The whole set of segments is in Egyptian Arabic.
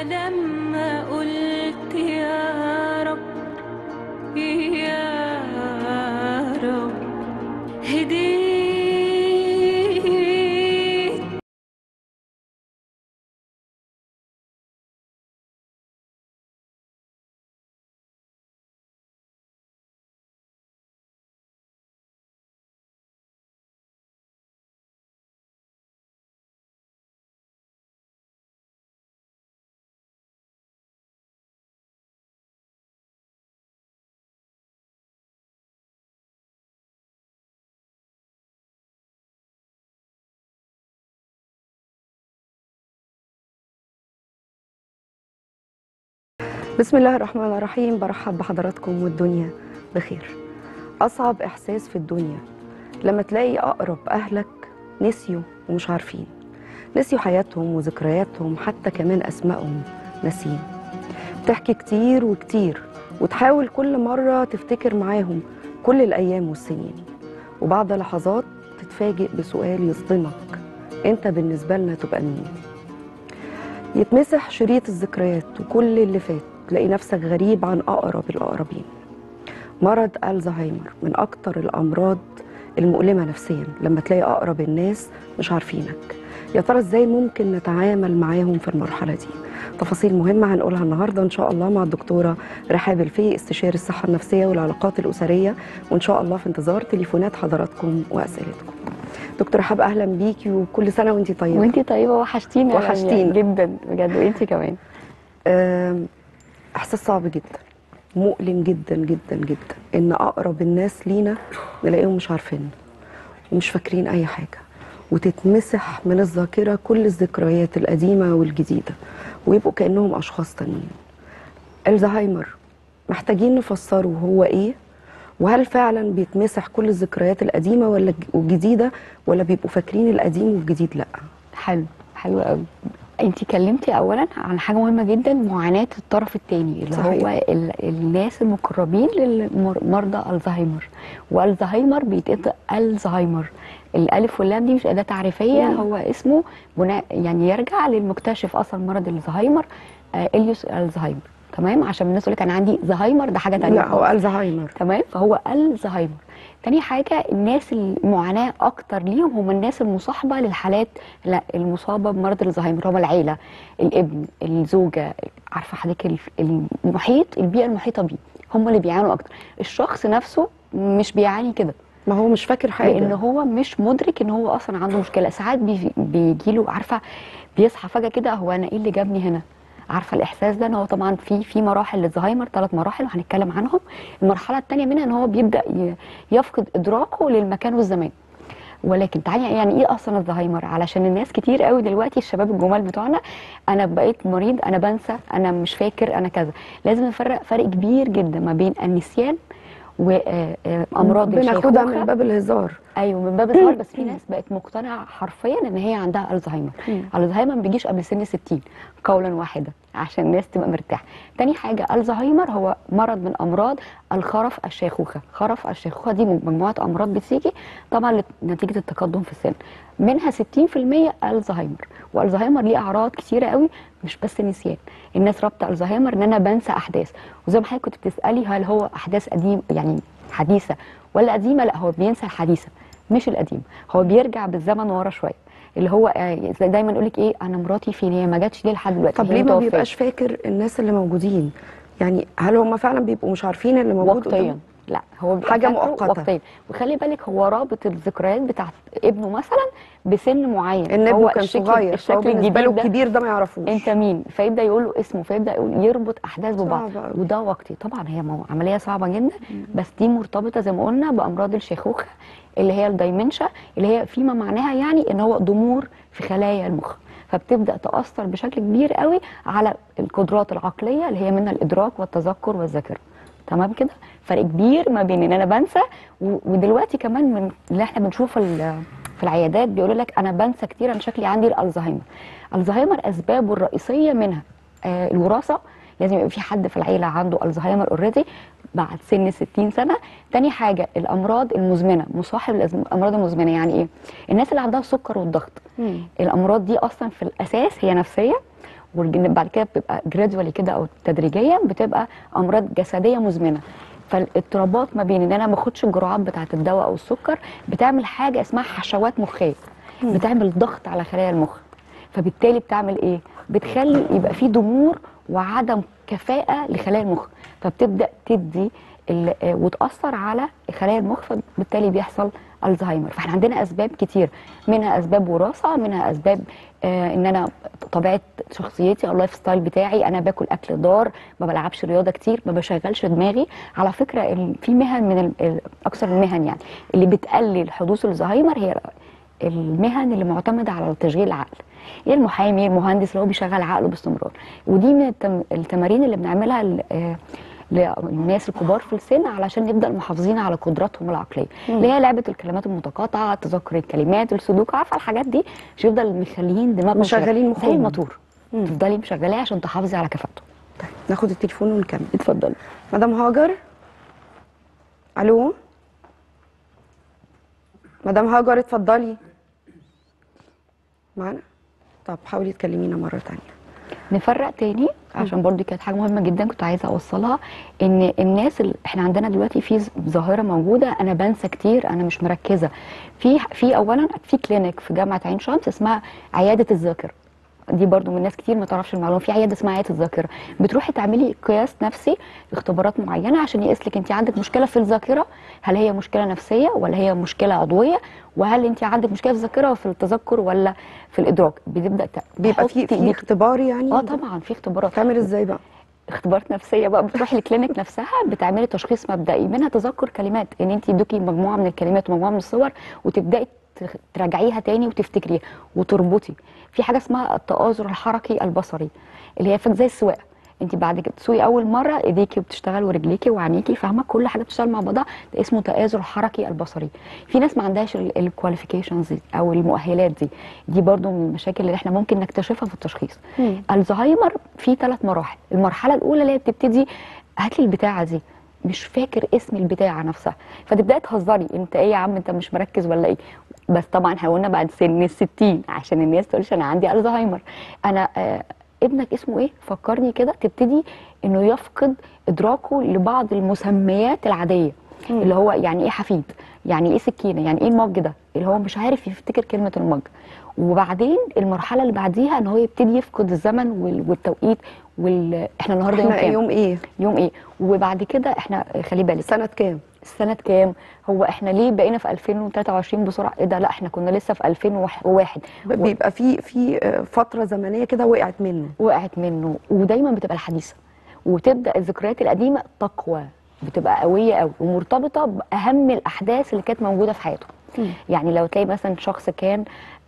لما قلت يا رب يا رب هديت بسم الله الرحمن الرحيم برحب بحضراتكم والدنيا بخير أصعب إحساس في الدنيا لما تلاقي أقرب أهلك نسيوا ومش عارفين نسيوا حياتهم وذكرياتهم حتى كمان أسمائهم ناسيين تحكي كتير وكتير وتحاول كل مرة تفتكر معاهم كل الأيام والسنين وبعد لحظات تتفاجئ بسؤال يصدمك أنت بالنسبة لنا تبقى مين يتمسح شريط الذكريات وكل اللي فات تلاقي نفسك غريب عن أقرب الأقربين مرض الزهايمر من أكتر الأمراض المؤلمة نفسيا لما تلاقي أقرب الناس مش عارفينك يا ترى ازاي ممكن نتعامل معاهم في المرحلة دي تفاصيل مهمة هنقولها النهاردة إن شاء الله مع الدكتورة رحاب الفي استشاري الصحة النفسية والعلاقات الأسرية وإن شاء الله في انتظار تليفونات حضراتكم وأسئلتكم دكتور رحاب أهلا بيكي وكل سنة وأنتي طيبة وانتي طيبه وحشتيني يا وحشتيني. رانيا جدا بجد وانتي كمان آم، احساس صعب جدا مؤلم جدا جدا جدا ان اقرب الناس لينا نلاقيهم مش عارفين ومش فاكرين اي حاجه وتتمسح من الذاكره كل الذكريات القديمه والجديده ويبقوا كانهم اشخاص تانيين الزهايمر محتاجين نفسره هو ايه وهل فعلا بيتمسح كل الذكريات القديمه ولا والجديده ولا بيبقوا فاكرين القديم والجديد لا حلو حلو قوي انتي كلمتي اولا عن حاجه مهمه جدا معاناه الطرف الثاني اللي صحيح. هو ال الناس المقربين لمرضى الزهايمر والزهايمر بيتقطع الزهايمر الالف واللام دي مش اداه تعريفيه مم. هو اسمه بناء يعني يرجع للمكتشف اصلا مرض الزهايمر آه اليوس الزهايمر تمام عشان الناس تقول لك انا عندي زهايمر ده حاجه ثانيه لا هو الزهايمر تمام فهو الزهايمر تاني حاجة الناس المعاناة أكتر ليهم هم الناس المصاحبة للحالات لا المصابة بمرض الزهايمر هم العيلة الابن الزوجة عارفة حضرتك ال- المحيط البيئة المحيطة بيه هم اللي بيعانوا أكتر الشخص نفسه مش بيعاني كده ما هو مش فاكر حاجه لان هو مش مدرك ان هو اصلا عنده مشكله ساعات بي بيجي له عارفه بيصحى فجاه كده هو انا ايه اللي جابني هنا عارفه الاحساس ده ان هو طبعا في في مراحل للزهايمر ثلاث مراحل وهنتكلم عنهم المرحله الثانيه منها ان هو بيبدا ي- يفقد ادراكه للمكان والزمان ولكن تعالي يعني ايه اصلا الزهايمر علشان الناس كتير قوي دلوقتي الشباب الجمال بتوعنا انا بقيت مريض انا بنسى انا مش فاكر انا كذا لازم نفرق فرق كبير جدا ما بين النسيان وامراض بناخدها من الشيخوخه باب الهزار ايوه من باب الظهر بس في ناس بقت مقتنعه حرفيا ان هي عندها الزهايمر مم. الزهايمر ما بيجيش قبل سن 60 قولا واحدا عشان الناس تبقى مرتاحه تاني حاجه الزهايمر هو مرض من امراض الخرف الشيخوخه خرف الشيخوخه دي مجموعه امراض بتيجي طبعا لت- نتيجه التقدم في السن منها 60% الزهايمر والزهايمر ليه اعراض كتيره قوي مش بس نسيان الناس رابطه الزهايمر ان انا بنسى احداث وزي ما حضرتك كنت بتسالي هل هو احداث قديم يعني حديثه ولا قديمه لا هو بينسى الحديثه مش القديم هو بيرجع بالزمن ورا شويه اللي هو آه، زي دايما يقول لك ايه انا مراتي فين هي ما جاتش ليه لحد دلوقتي طب هي ليه ما متوفية. بيبقاش فاكر الناس اللي موجودين يعني هل هم فعلا بيبقوا مش عارفين اللي موجود وقتيا قدامهم؟ لا هو بيبقى حاجة فاكره مؤقتة. وقتيا وخلي بالك هو رابط الذكريات بتاعت ابنه مثلا بسن معين ان هو ابنه كان الشكل- صغير فهو الشكل بالنسبه له الجديد ده الكبير ده ما يعرفوش انت مين فيبدا يقول له اسمه فيبدا يقول يربط احداث ببعض صعب أوي. وده وقتي طبعا هي مو- عمليه صعبه جدا بس دي مرتبطه زي ما قلنا بامراض الشيخوخه اللي هي الدايمنشا اللي هي فيما معناها يعني ان هو ضمور في خلايا المخ فبتبدا تاثر بشكل كبير قوي على القدرات العقليه اللي هي منها الادراك والتذكر والذاكره تمام كده فرق كبير ما بين ان انا بنسى و- ودلوقتي كمان من اللي احنا بنشوفه ال- في العيادات بيقولوا لك انا بنسى كتير انا شكلي عندي الالزهايمر الزهايمر اسبابه الرئيسيه منها آه الوراثه لازم يبقى في حد في العيله عنده الزهايمر اوريدي بعد سن 60 سنه تاني حاجه الامراض المزمنه مصاحب الامراض المزمنه يعني ايه الناس اللي عندها السكر والضغط مم. الامراض دي اصلا في الاساس هي نفسيه وبعد كده بتبقى جرادولي كده او تدريجيا بتبقى امراض جسديه مزمنه فالاضطرابات ما بين ان انا ما باخدش الجرعات بتاعه الدواء او السكر بتعمل حاجه اسمها حشوات مخيه بتعمل ضغط على خلايا المخ فبالتالي بتعمل ايه بتخلي يبقى في ضمور وعدم كفاءه لخلايا المخ فبتبدا تدي ال- آه، وتاثر على خلايا المخ فبالتالي بيحصل الزهايمر فاحنا عندنا اسباب كتير منها اسباب وراثه منها اسباب آه ان انا طبيعه شخصيتي او اللايف ستايل بتاعي انا باكل اكل ضار ما بلعبش رياضه كتير ما بشغلش دماغي على فكره ال- في مهن من ال- ال- اكثر المهن يعني اللي بتقلل حدوث الزهايمر هي المهن اللي معتمده على تشغيل العقل يعني المحامي المهندس اللي هو بيشغل عقله باستمرار ودي من التم... التمارين اللي بنعملها ل... آه، للناس الكبار في السن علشان نبدا محافظين على قدراتهم العقليه اللي هي لعبه الكلمات المتقاطعه تذكر الكلمات السودوكو عارفه الحاجات دي مش يفضل مخليين دماغهم مشغلين شغالة. مخهم. زي الموتور تفضلي مشغلاه عشان تحافظي على كفاءته طيب ناخد التليفون ونكمل اتفضلي مدام هاجر الو مدام هاجر اتفضلي معانا طب حاولي تكلمينا مره تانية نفرق تاني عشان برضو كانت حاجه مهمه جدا كنت عايزه اوصلها ان الناس اللي احنا عندنا دلوقتي في ز- ظاهره موجوده انا بنسى كتير انا مش مركزه في في اولا في كلينيك في جامعه عين شمس اسمها عياده الذاكره دي برضو من ناس كتير ما تعرفش المعلومه في عياده اسمها عياده الذاكره بتروحي تعملي قياس نفسي اختبارات معينه عشان يقيس لك انت عندك مشكله في الذاكره هل هي مشكله نفسيه ولا هي مشكله عضويه وهل انت عندك مشكله في الذاكره وفي التذكر ولا في الادراك بتبدا ت- بيبقى في تحطي في إيدك اختبار يعني اه طبعا في اختبارات بتعمل ازاي بقى اختبارات نفسيه بقى بتروحي الكلينيك نفسها بتعملي تشخيص مبدئي منها تذكر كلمات ان انت يدوكي مجموعه من الكلمات ومجموعه من الصور وتبداي تخ- تراجعيها تاني وتفتكريها وتربطي في حاجه اسمها التآزر الحركي البصري اللي هي فك زي السواقه انت بعد كده بتسوقي اول مره ايديكي بتشتغل ورجليكي وعينيكي فاهمه كل حاجه بتشتغل مع بعضها ده اسمه تآزر حركي البصري في ناس ما عندهاش الكواليفيكيشنز دي او المؤهلات دي دي برضو من المشاكل اللي احنا ممكن نكتشفها في التشخيص مم. الزهايمر في ثلاث مراحل المرحله الاولى اللي هي بتبتدي هات لي البتاعه دي مش فاكر اسم البتاعه نفسها فتبداي تهزري انت ايه يا عم انت مش مركز ولا ايه بس طبعا هقولنا بعد سن الستين عشان الناس تقولش انا عندي الزهايمر انا آه ابنك اسمه ايه فكرني كده تبتدي انه يفقد ادراكه لبعض المسميات العاديه مم. اللي هو يعني ايه حفيد يعني ايه سكينه يعني ايه المج ده اللي هو مش عارف يفتكر كلمه المج وبعدين المرحله اللي بعديها ان هو يبتدي يفقد الزمن وال- والتوقيت وال... احنا النهارده يوم احنا كام يوم ايه يوم ايه وبعد كده احنا خلي بالك سنه كام السنه كام هو احنا ليه بقينا في 2023 بسرعه ايه ده لا احنا كنا لسه في 2001 بيبقى في في آه، فتره زمنيه كده وقعت منه وقعت منه ودايما بتبقى الحديثه وتبدا الذكريات القديمه تقوى بتبقى قويه قوي ومرتبطه باهم الاحداث اللي كانت موجوده في حياته مم. يعني لو تلاقي مثلا شخص كان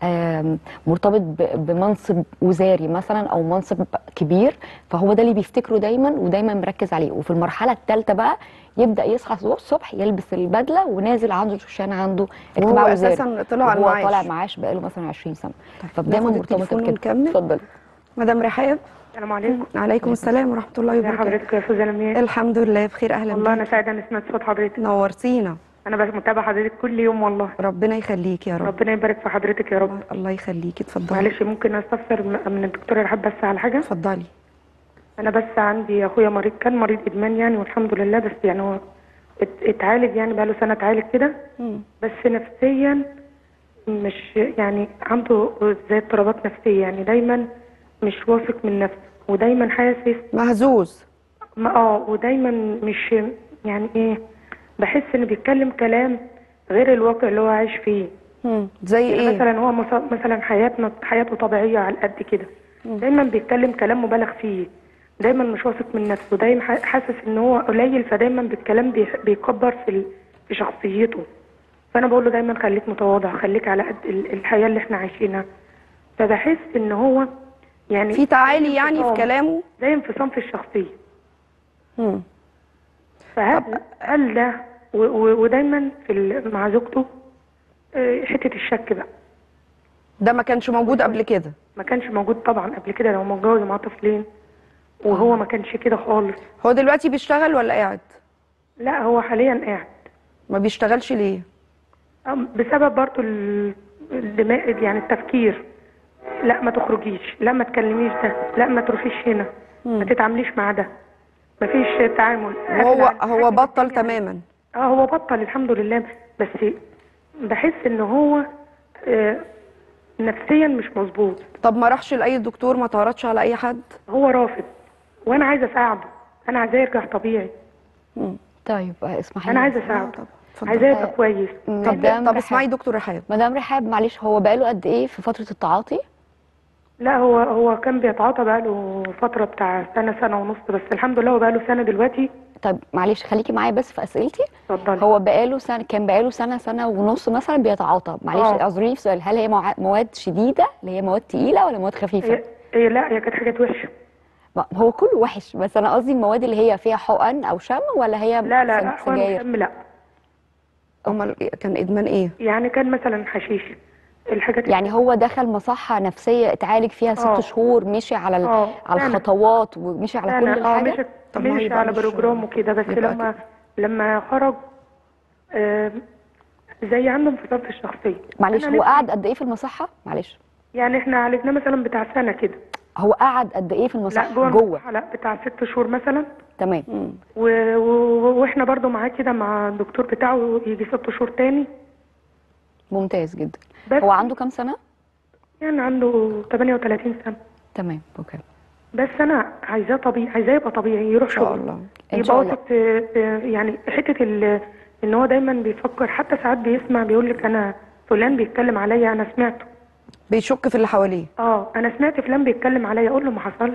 آم، مرتبط ب- بمنصب وزاري مثلا او منصب كبير فهو ده اللي بيفتكره دايما ودايما مركز عليه وفي المرحله الثالثه بقى يبدا يصحى الصبح يلبس البدله ونازل عنده شوشان عنده اجتماع وهو وزاري اساسا طلع على وهو المعاش طالع معاش بقاله مثلا 20 سنه طيب، فدايما ناخد مرتبط التليفون بكده ونكمل؟ اتفضلي مدام رحاب السلام عليكم عليكم السلام ورحمه الله يا وبركاته حضرتك يا استاذه لمياء الحمد لله بخير اهلا والله بيك انا سعيده اني سمعت صوت حضرتك نورتينا انا بس متابعه حضرتك كل يوم والله ربنا يخليك يا رب ربنا يبارك في حضرتك يا رب الله يخليكي اتفضلي معلش ممكن استفسر من من الدكتوره رحاب بس على حاجه اتفضلي انا بس عندي اخويا مريض كان مريض ادمان يعني والحمد لله بس يعني هو ات- اتعالج يعني بقاله سنه اتعالج كده مم. بس نفسيا مش يعني عنده زي اضطرابات نفسيه يعني دايما مش واثق من نفسه ودايما حاسس مهزوز ما اه ودايما مش يعني ايه بحس انه بيتكلم كلام غير الواقع اللي هو عايش فيه مم. زي يعني ايه مثلا هو مص- مثلا حياتنا حياته طبيعيه على قد كده دايما بيتكلم كلام مبالغ فيه دايما مش واثق من نفسه دايما ح- حاسس ان هو قليل فدايما بالكلام بيح- بيكبر في ال- في شخصيته فانا بقول له دايما خليك متواضع خليك على قد ال- الحياه اللي احنا عايشينها فبحس ان هو يعني في تعالي يعني في انفصام. كلامه زي انفصام في الشخصيه مم. فهل هل ده و- و- ودايما في ال- مع زوجته آه، حته الشك بقى ده ما كانش موجود قبل كده ما كانش موجود طبعا قبل كده لو متجوز معاه طفلين وهو ما كانش كده خالص هو دلوقتي بيشتغل ولا قاعد لا هو حاليا قاعد ما بيشتغلش ليه أم- بسبب برضو ال- الدماغ يعني التفكير لا ما تخرجيش لا ما تكلميش ده لا ما تروحيش هنا ما تتعامليش مع ده مفيش تعامل وهو أكل عن هو حاجة بطل والتاني عن- تماما اه هو بطل الحمد لله بس بحس ان هو آه، نفسيا مش مظبوط طب ما راحش لاي دكتور ما تعرضش على اي حد هو رافض وانا عايزه اساعده انا عايزاه يرجع طبيعي طيب آه، اسمحي انا لي. عايزه آه، اساعده طب اتفضل. عايزاه يبقى كويس مدام طب رحاب. اسمعي دكتور رحاب مدام رحاب معلش هو بقاله قد ايه في فتره التعاطي لا هو هو كان بيتعاطى بقاله فتره بتاع سنه سنه ونص بس الحمد لله هو بقاله سنه دلوقتي طب معلش خليكي معايا بس في اسئلتي اتفضلي هو بقاله سنه كان بقاله سنه سنه ونص مثلا بيتعاطى معلش آه. اعذريني في سؤال هل هي مع- مواد شديده اللي هي مواد تقيله ولا مواد خفيفه هي هي لا هي كانت حاجات وحشه ما- هو كله وحش بس انا قصدي المواد اللي هي فيها حقن او شم ولا هي لا لا سج- لا هو سجاير المهم لا امال إيه؟ كان ادمان ايه يعني كان مثلا حشيش الحاجات يعني هو دخل مصحه نفسيه اتعالج فيها ست آه. شهور مشي على ال- آه، على أنا. الخطوات ومشي على كل انا اه الحاجه مشي طب ما هو مشي يبقى على مش- بروجرام وكده بس يبقى لما لما خرج آه، زي عنده انفصام في الشخصيه معلش أنا هو نفسي- قعد قد ايه في المصحه معلش يعني احنا عالجناه مثلا بتاع سنه كده هو قعد قد ايه في لا المصحه جوه جوه المصحة لا بتاع ست شهور مثلا تمام و... و... واحنا برضو معاه كده مع الدكتور بتاعه يجي ست شهور تاني ممتاز جدا بس هو عنده كام سنه يعني عنده 38 سنه تمام اوكي بس انا عايزاه طبيعي عايزاه يبقى طبيعي يروح ان شاء شغل الله إن يبقى شاء الله. واثق في- في- يعني حته ال... ان هو دايما بيفكر حتى ساعات بيسمع بيقول لك انا فلان بيتكلم عليا انا سمعته بيشك في اللي حواليه اه انا سمعت فلان بيتكلم عليا اقول له ما حصلش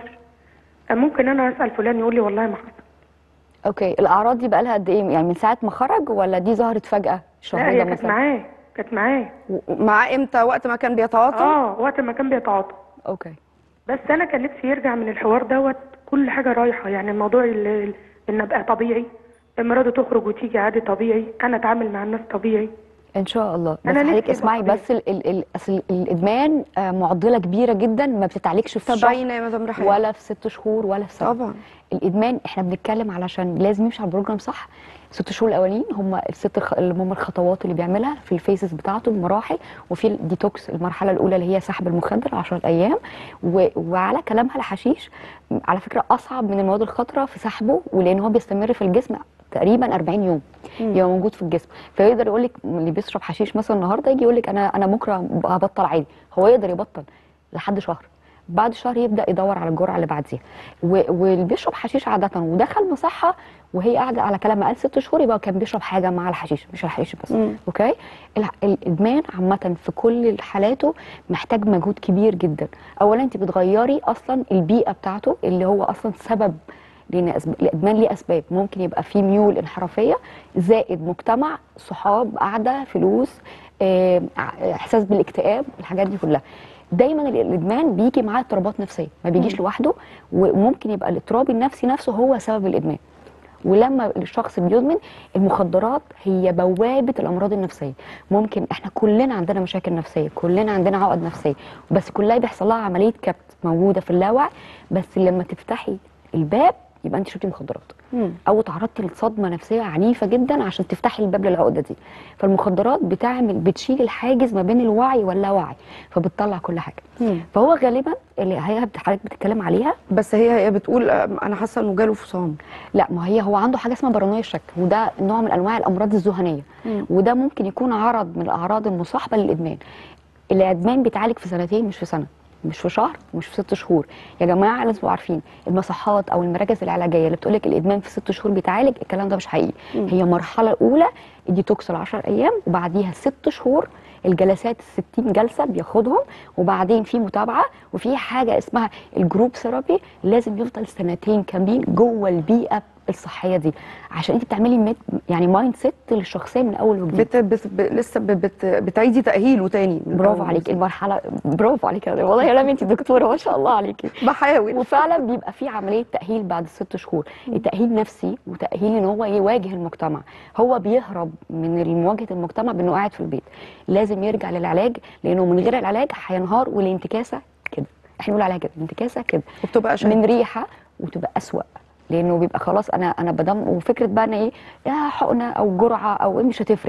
ممكن انا اسال فلان يقول لي والله ما حصل اوكي الاعراض دي بقى لها قد ايه يعني من ساعه ما خرج ولا دي ظهرت فجاه لا الشهر هي ده كانت مثلا معاه كانت معاه معاه امتى وقت ما كان بيتعاطى اه وقت ما كان بيتعاطى اوكي بس انا كان نفسي يرجع من الحوار دوت كل حاجه رايحه يعني الموضوع ال- ال- ان ابقى طبيعي مراته تخرج وتيجي عادي طبيعي انا اتعامل مع الناس طبيعي ان شاء الله بس أنا نفسي حضرتك يبقى اسمعي طبيعي. بس ال ال ال أصل الادمان آه، معضله كبيره جدا ما بتتعالجش في شهر تبين يا مدام رحاب ولا في ست شهور ولا في سنه طبعا الادمان احنا بنتكلم علشان لازم يمشي على البروجرام صح ست شهور الاولين هم الست الخ- اللي هم الخطوات اللي بيعملها في الفيسز بتاعته المراحل وفي الديتوكس المرحله الاولى اللي هي سحب المخدر 10 ايام و... وعلى كلامها الحشيش م- على فكره اصعب من المواد الخطره في سحبه ولان هو بيستمر في الجسم تقريبا 40 يوم يبقى موجود في الجسم فيقدر يقول لك اللي بيشرب حشيش مثلا النهارده يجي يقول لك انا انا بكره هبطل عادي هو يقدر يبطل لحد شهر بعد شهر يبدا يدور على الجرعه اللي بعديها و- واللي بيشرب حشيش عاده ودخل مصحه وهي قاعده على كلام قال ست شهور يبقى كان بيشرب حاجه مع الحشيش مش الحشيش بس مم. اوكي الع- الادمان عامه في كل حالاته محتاج مجهود كبير جدا اولا انت بتغيري اصلا البيئه بتاعته اللي هو اصلا سبب لان أسب- الادمان ليه اسباب ممكن يبقى فيه ميول انحرافيه زائد مجتمع صحاب قاعده فلوس آه، ع- احساس بالاكتئاب الحاجات دي كلها دايما ال- الادمان بيجي معاه اضطرابات نفسيه ما بيجيش لوحده وممكن يبقى الاضطراب النفسي نفسه هو سبب الادمان ولما الشخص بيدمن المخدرات هي بوابه الامراض النفسيه ممكن احنا كلنا عندنا مشاكل نفسيه كلنا عندنا عقد نفسيه بس كلها بيحصل لها عمليه كبت موجوده في اللاوعي بس لما تفتحي الباب يبقى انت شربتي مخدرات مم. او تعرضتي لصدمه نفسيه عنيفه جدا عشان تفتحي الباب للعقده دي فالمخدرات بتعمل بتشيل الحاجز ما بين الوعي واللاوعي فبتطلع كل حاجه مم. فهو غالبا اللي هي حضرتك بتتكلم عليها بس هي هي بتقول آه، انا حاسه انه جاله فصام لا ما هي هو عنده حاجه اسمها بارانويا الشك وده نوع من انواع الامراض الذهنيه مم. وده ممكن يكون عرض من الاعراض المصاحبه للادمان الادمان بيتعالج في سنتين مش في سنه مش في شهر مش في ست شهور يا جماعه لازم تبقوا عارفين المصحات او المراكز العلاجيه اللي بتقول لك الادمان في ست شهور بيتعالج الكلام ده مش حقيقي مم. هي المرحله الاولى الديتوكس ال 10 ايام وبعديها ست شهور الجلسات ال 60 جلسه بياخدهم وبعدين في متابعه وفي حاجه اسمها الجروب ثيرابي لازم يفضل سنتين كاملين جوه البيئه الصحيه دي عشان انت بتعملي ميت يعني مايند سيت للشخصيه من اول وجديد بت بت ب لسه ب بت بتعيدي تاهيله تاني من برافو أول عليك وجديد. المرحله برافو عليك يا والله يا لمي انت دكتوره ما شاء الله عليكي بحاول وفعلا بيبقى في عمليه تاهيل بعد الست شهور التاهيل نفسي وتاهيل ان هو يواجه المجتمع هو بيهرب من مواجهه المجتمع بانه قاعد في البيت لازم يرجع للعلاج لانه من غير العلاج هينهار والانتكاسه كده احنا بنقول عليها كده الانتكاسه كده وبتبقى شد. من ريحه وتبقى اسوأ لانه بيبقى خلاص انا انا بدم وفكره بقى انا ايه يا حقنه او جرعه او ايه مش هتفرق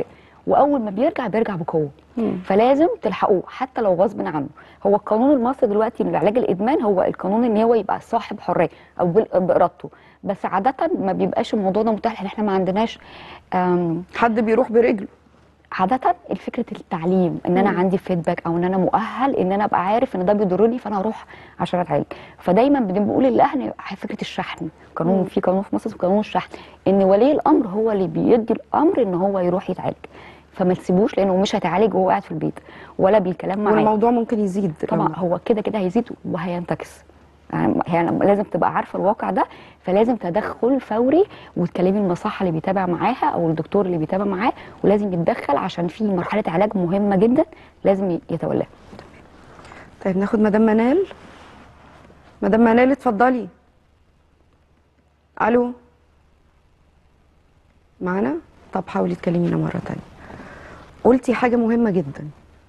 واول ما بيرجع بيرجع بقوه مم. فلازم تلحقوه حتى لو غصب عنه هو القانون المصري دلوقتي لعلاج الادمان هو القانون ان هو يبقى صاحب حريه او بال- بارادته بس عاده ما بيبقاش الموضوع ده متاح لان احنا ما عندناش آم، حد بيروح برجله عادة فكرة التعليم ان انا مم. عندي فيدباك او ان انا مؤهل ان انا ابقى عارف ان ده بيضرني فانا هروح عشان اتعالج فدايما بنقول للاهل فكرة الشحن قانون مم. في قانون في مصر اسمه قانون الشحن ان ولي الامر هو اللي بيدي الامر ان هو يروح يتعالج فما تسيبوش لانه مش هيتعالج وهو قاعد في البيت ولا بالكلام معاه والموضوع ممكن يزيد طبعا لما- هو كده كده هيزيد وهينتكس يعني هي لازم تبقى عارفه الواقع ده فلازم تدخل فوري وتكلمي المصحه اللي بيتابع معاها او الدكتور اللي بيتابع معاه ولازم يتدخل عشان في مرحله علاج مهمه جدا لازم يتولاها طيب ناخد مدام منال مدام منال اتفضلي الو معانا طب حاولي تكلمينا مره تانية قلتي حاجه مهمه جدا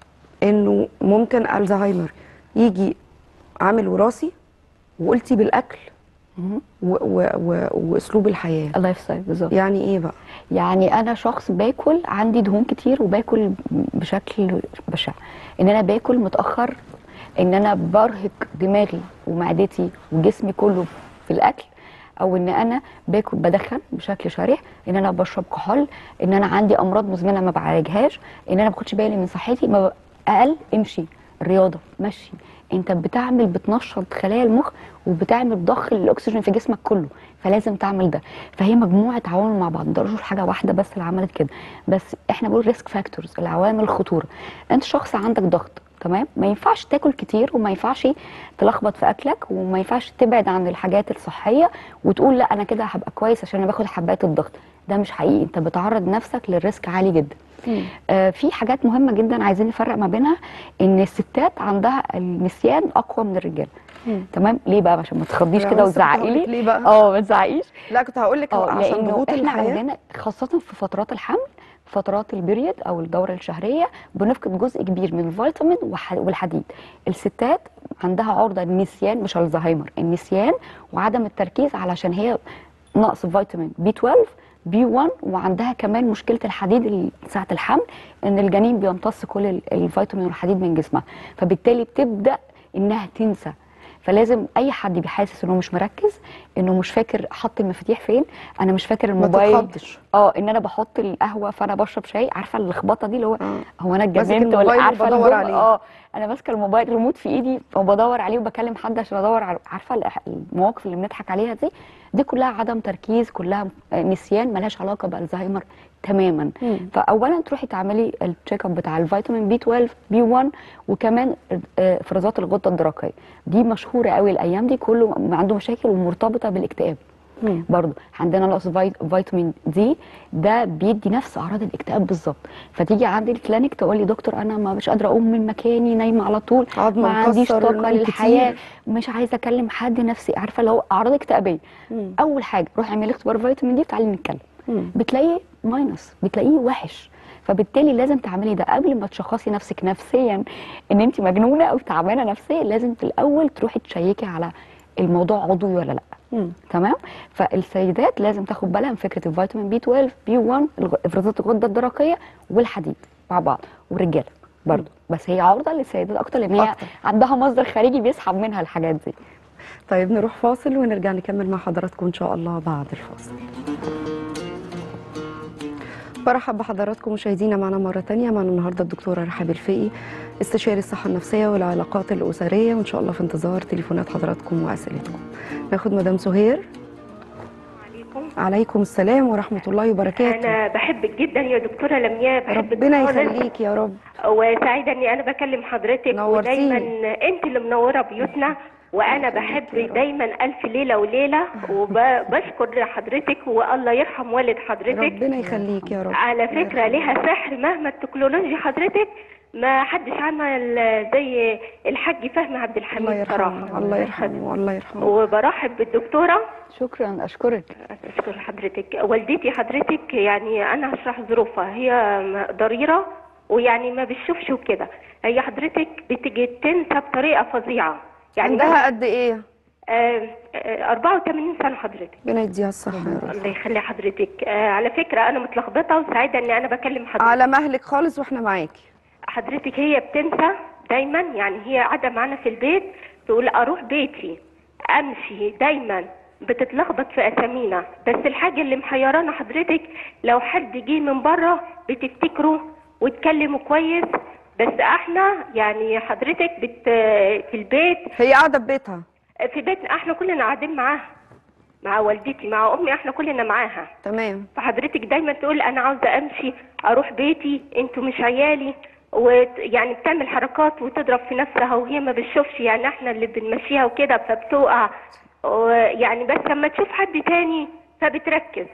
انه ممكن الزهايمر يجي عامل وراثي وقلتي بالاكل مهم. و و و واسلوب الحياه اللايف ستايل بالظبط يعني ايه بقى يعني انا شخص باكل عندي دهون كتير وباكل بشكل بشع ان انا باكل متاخر ان انا برهق دماغي ومعدتي وجسمي كله في الاكل او ان انا باكل بدخن بشكل شريح ان انا بشرب كحول ان انا عندي امراض مزمنه ما بعالجهاش ان انا ما باخدش بالي من صحتي ما ب- اقل امشي الرياضه مشي انت بتعمل بتنشط خلايا المخ وبتعمل ضخ الاكسجين في جسمك كله فلازم تعمل ده فهي مجموعه عوامل مع بعض ما نقدرش حاجه واحده بس اللي عملت كده بس احنا بنقول ريسك فاكتورز العوامل الخطوره انت شخص عندك ضغط تمام ما ينفعش تاكل كتير وما ينفعش تلخبط في اكلك وما ينفعش تبعد عن الحاجات الصحيه وتقول لا انا كده هبقى كويس عشان انا باخد حبات الضغط ده مش حقيقي انت بتعرض نفسك للريسك عالي جدا آه في حاجات مهمه جدا عايزين نفرق ما بينها ان الستات عندها النسيان اقوى من الرجاله مم. تمام ليه بقى عشان ما تخضيش لا، كده بس كنت وتزعقي هقولك لي ليه بقى اه ما تزعقيش لا كنت هقول لك اه عشان لانه ضغوط احنا الحياه عندنا خاصه في فترات الحمل فترات البريد او الدوره الشهريه بنفقد جزء كبير من الفيتامين وح- والحديد الستات عندها عرضه للنسيان مش الزهايمر النسيان وعدم التركيز علشان هي نقص فيتامين بي 12 بي 1 وعندها كمان مشكله الحديد ال- ساعه الحمل ان الجنين بيمتص كل ال- الفيتامين والحديد من جسمها فبالتالي بتبدا انها تنسى فلازم اي حد بيحاسس انه مش مركز انه مش فاكر حط المفاتيح فين انا مش فاكر ما الموبايل تتخضش اه ان انا بحط القهوه فانا بشرب شاي عارفه اللخبطه دي اللي هو آه. هو انا ماسك اتجننت ولا الموبايل عارفه وبدور الجملة؟ عليه. اه انا ماسكه الموبايل ريموت في ايدي وبدور عليه وبكلم حد عشان ادور على عارفه الإح- المواقف اللي بنضحك عليها دي دي كلها عدم تركيز كلها نسيان ملهاش علاقه بالزهايمر تماما مم. فاولا تروحي تعملي التشيك اب بتاع الفيتامين بي 12 بي 1 وكمان آه، افرازات الغده الدرقيه دي مشهوره قوي الايام دي كله عنده مشاكل ومرتبطه بالاكتئاب مم. برضه عندنا نقص فيت- فيتامين دي ده بيدي نفس اعراض الاكتئاب بالظبط فتيجي عندي الكلينيك تقول لي دكتور انا ما مش قادره اقوم من مكاني نايمه على طول عظمة ما عنديش مكسر، طاقه نوم للحياه كتير. مش عايزه اكلم حد نفسي عارفه اللي هو اعراض اكتئابيه مم. اول حاجه روحي اعملي اختبار فيتامين دي وتعالي نتكلم مم. بتلاقيه ماينس بتلاقيه وحش فبالتالي لازم تعملي ده قبل ما تشخصي نفسك نفسيا ان انت مجنونه او تعبانه نفسيا لازم في الاول تروحي تشيكي على الموضوع عضوي ولا لا مم. تمام فالسيدات لازم تاخد بالها من فكره الفيتامين بي 12 بي 1 الغ- افرازات الغده الدرقيه والحديد مع بعض والرجاله برضه بس هي عرضه للسيدات اكتر لان هي أكتر. عندها مصدر خارجي بيسحب منها الحاجات دي طيب نروح فاصل ونرجع نكمل مع حضراتكم ان شاء الله بعد الفاصل برحب بحضراتكم مشاهدينا معنا مرة تانية معنا النهاردة الدكتورة رحاب الفقي استشاري الصحة النفسية والعلاقات الأسرية وإن شاء الله في انتظار تليفونات حضراتكم وأسئلتكم ناخد مدام سهير عليكم عليكم السلام ورحمة الله وبركاته انا بحبك جدا يا دكتوره لمياء بحبك ربنا خالص. يخليك يا رب وسعيده اني انا بكلم حضرتك نورتيني. ودايما انت اللي منوره بيوتنا وانا بحب يا رب. دايما الف ليله وليله وبشكر حضرتك والله يرحم والد حضرتك ربنا يخليك يا رب على فكره يرحمه. ليها سحر مهما التكنولوجيا حضرتك ما حدش عمل زي الحاج فهمي عبد الله الحميد صراحه يرحمه الله يرحمه الله يرحمه وبرحب بالدكتوره شكرا اشكرك أشكر حضرتك والدتي حضرتك يعني أنا هشرح ظروفها هي ضريرة ويعني ما بتشوفش وكده هي حضرتك بتيجي تنسى بطريقة فظيعة يعني عندها قد إيه؟ آه، آه، 84 سنه حضرتك ربنا يديها الصحه يا رب الله يخلي حضرتك آه، على فكره انا متلخبطه وسعيده ان انا بكلم حضرتك على مهلك خالص واحنا معاكي حضرتك هي بتنسى دايما يعني هي قاعده معانا في البيت تقول اروح بيتي امشي دايما بتتلخبط في اسامينا بس الحاجه اللي محيرانا حضرتك لو حد جه من بره بتفتكره وتكلمه كويس بس احنا يعني حضرتك بت في البيت هي قاعده في بيتها في بيتنا احنا كلنا قاعدين معاها مع والدتي مع امي احنا كلنا معاها تمام فحضرتك دايما تقول انا عاوزه امشي اروح بيتي انتوا مش عيالي ويعني بتعمل حركات وتضرب في نفسها وهي ما بتشوفش يعني احنا اللي بنمشيها وكده فبتقع ويعني بس لما تشوف حد تاني فبتركز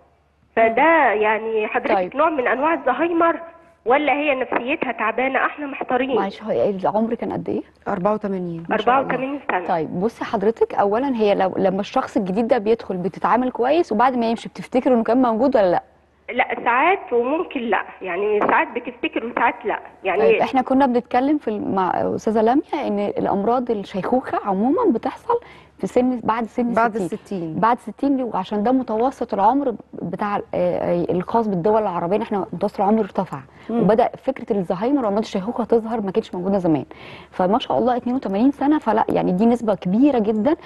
فده يعني حضرتك طيب. نوع من انواع الزهايمر ولا هي نفسيتها تعبانه احنا محتارين معلش هو العمر كان قد ايه 84 ما شاء الله. 84 سنه طيب بصي حضرتك اولا هي لو لما الشخص الجديد ده بيدخل بتتعامل كويس وبعد ما يمشي بتفتكر انه كان موجود ولا لا لا ساعات وممكن لا يعني ساعات بتفتكر وساعات لا يعني طيب احنا كنا بنتكلم في الم- مع استاذه لميا ان الامراض الشيخوخه عموما بتحصل في سن بعد سن بعد 60. الستين بعد 60 دي وعشان ده متوسط العمر بتاع آه، آه، الخاص بالدول العربيه احنا متوسط العمر ارتفع وبدا فكره الزهايمر وامراض الشيخوخه تظهر ما كانتش موجوده زمان فما شاء الله 82 سنه فلا يعني دي نسبه كبيره جدا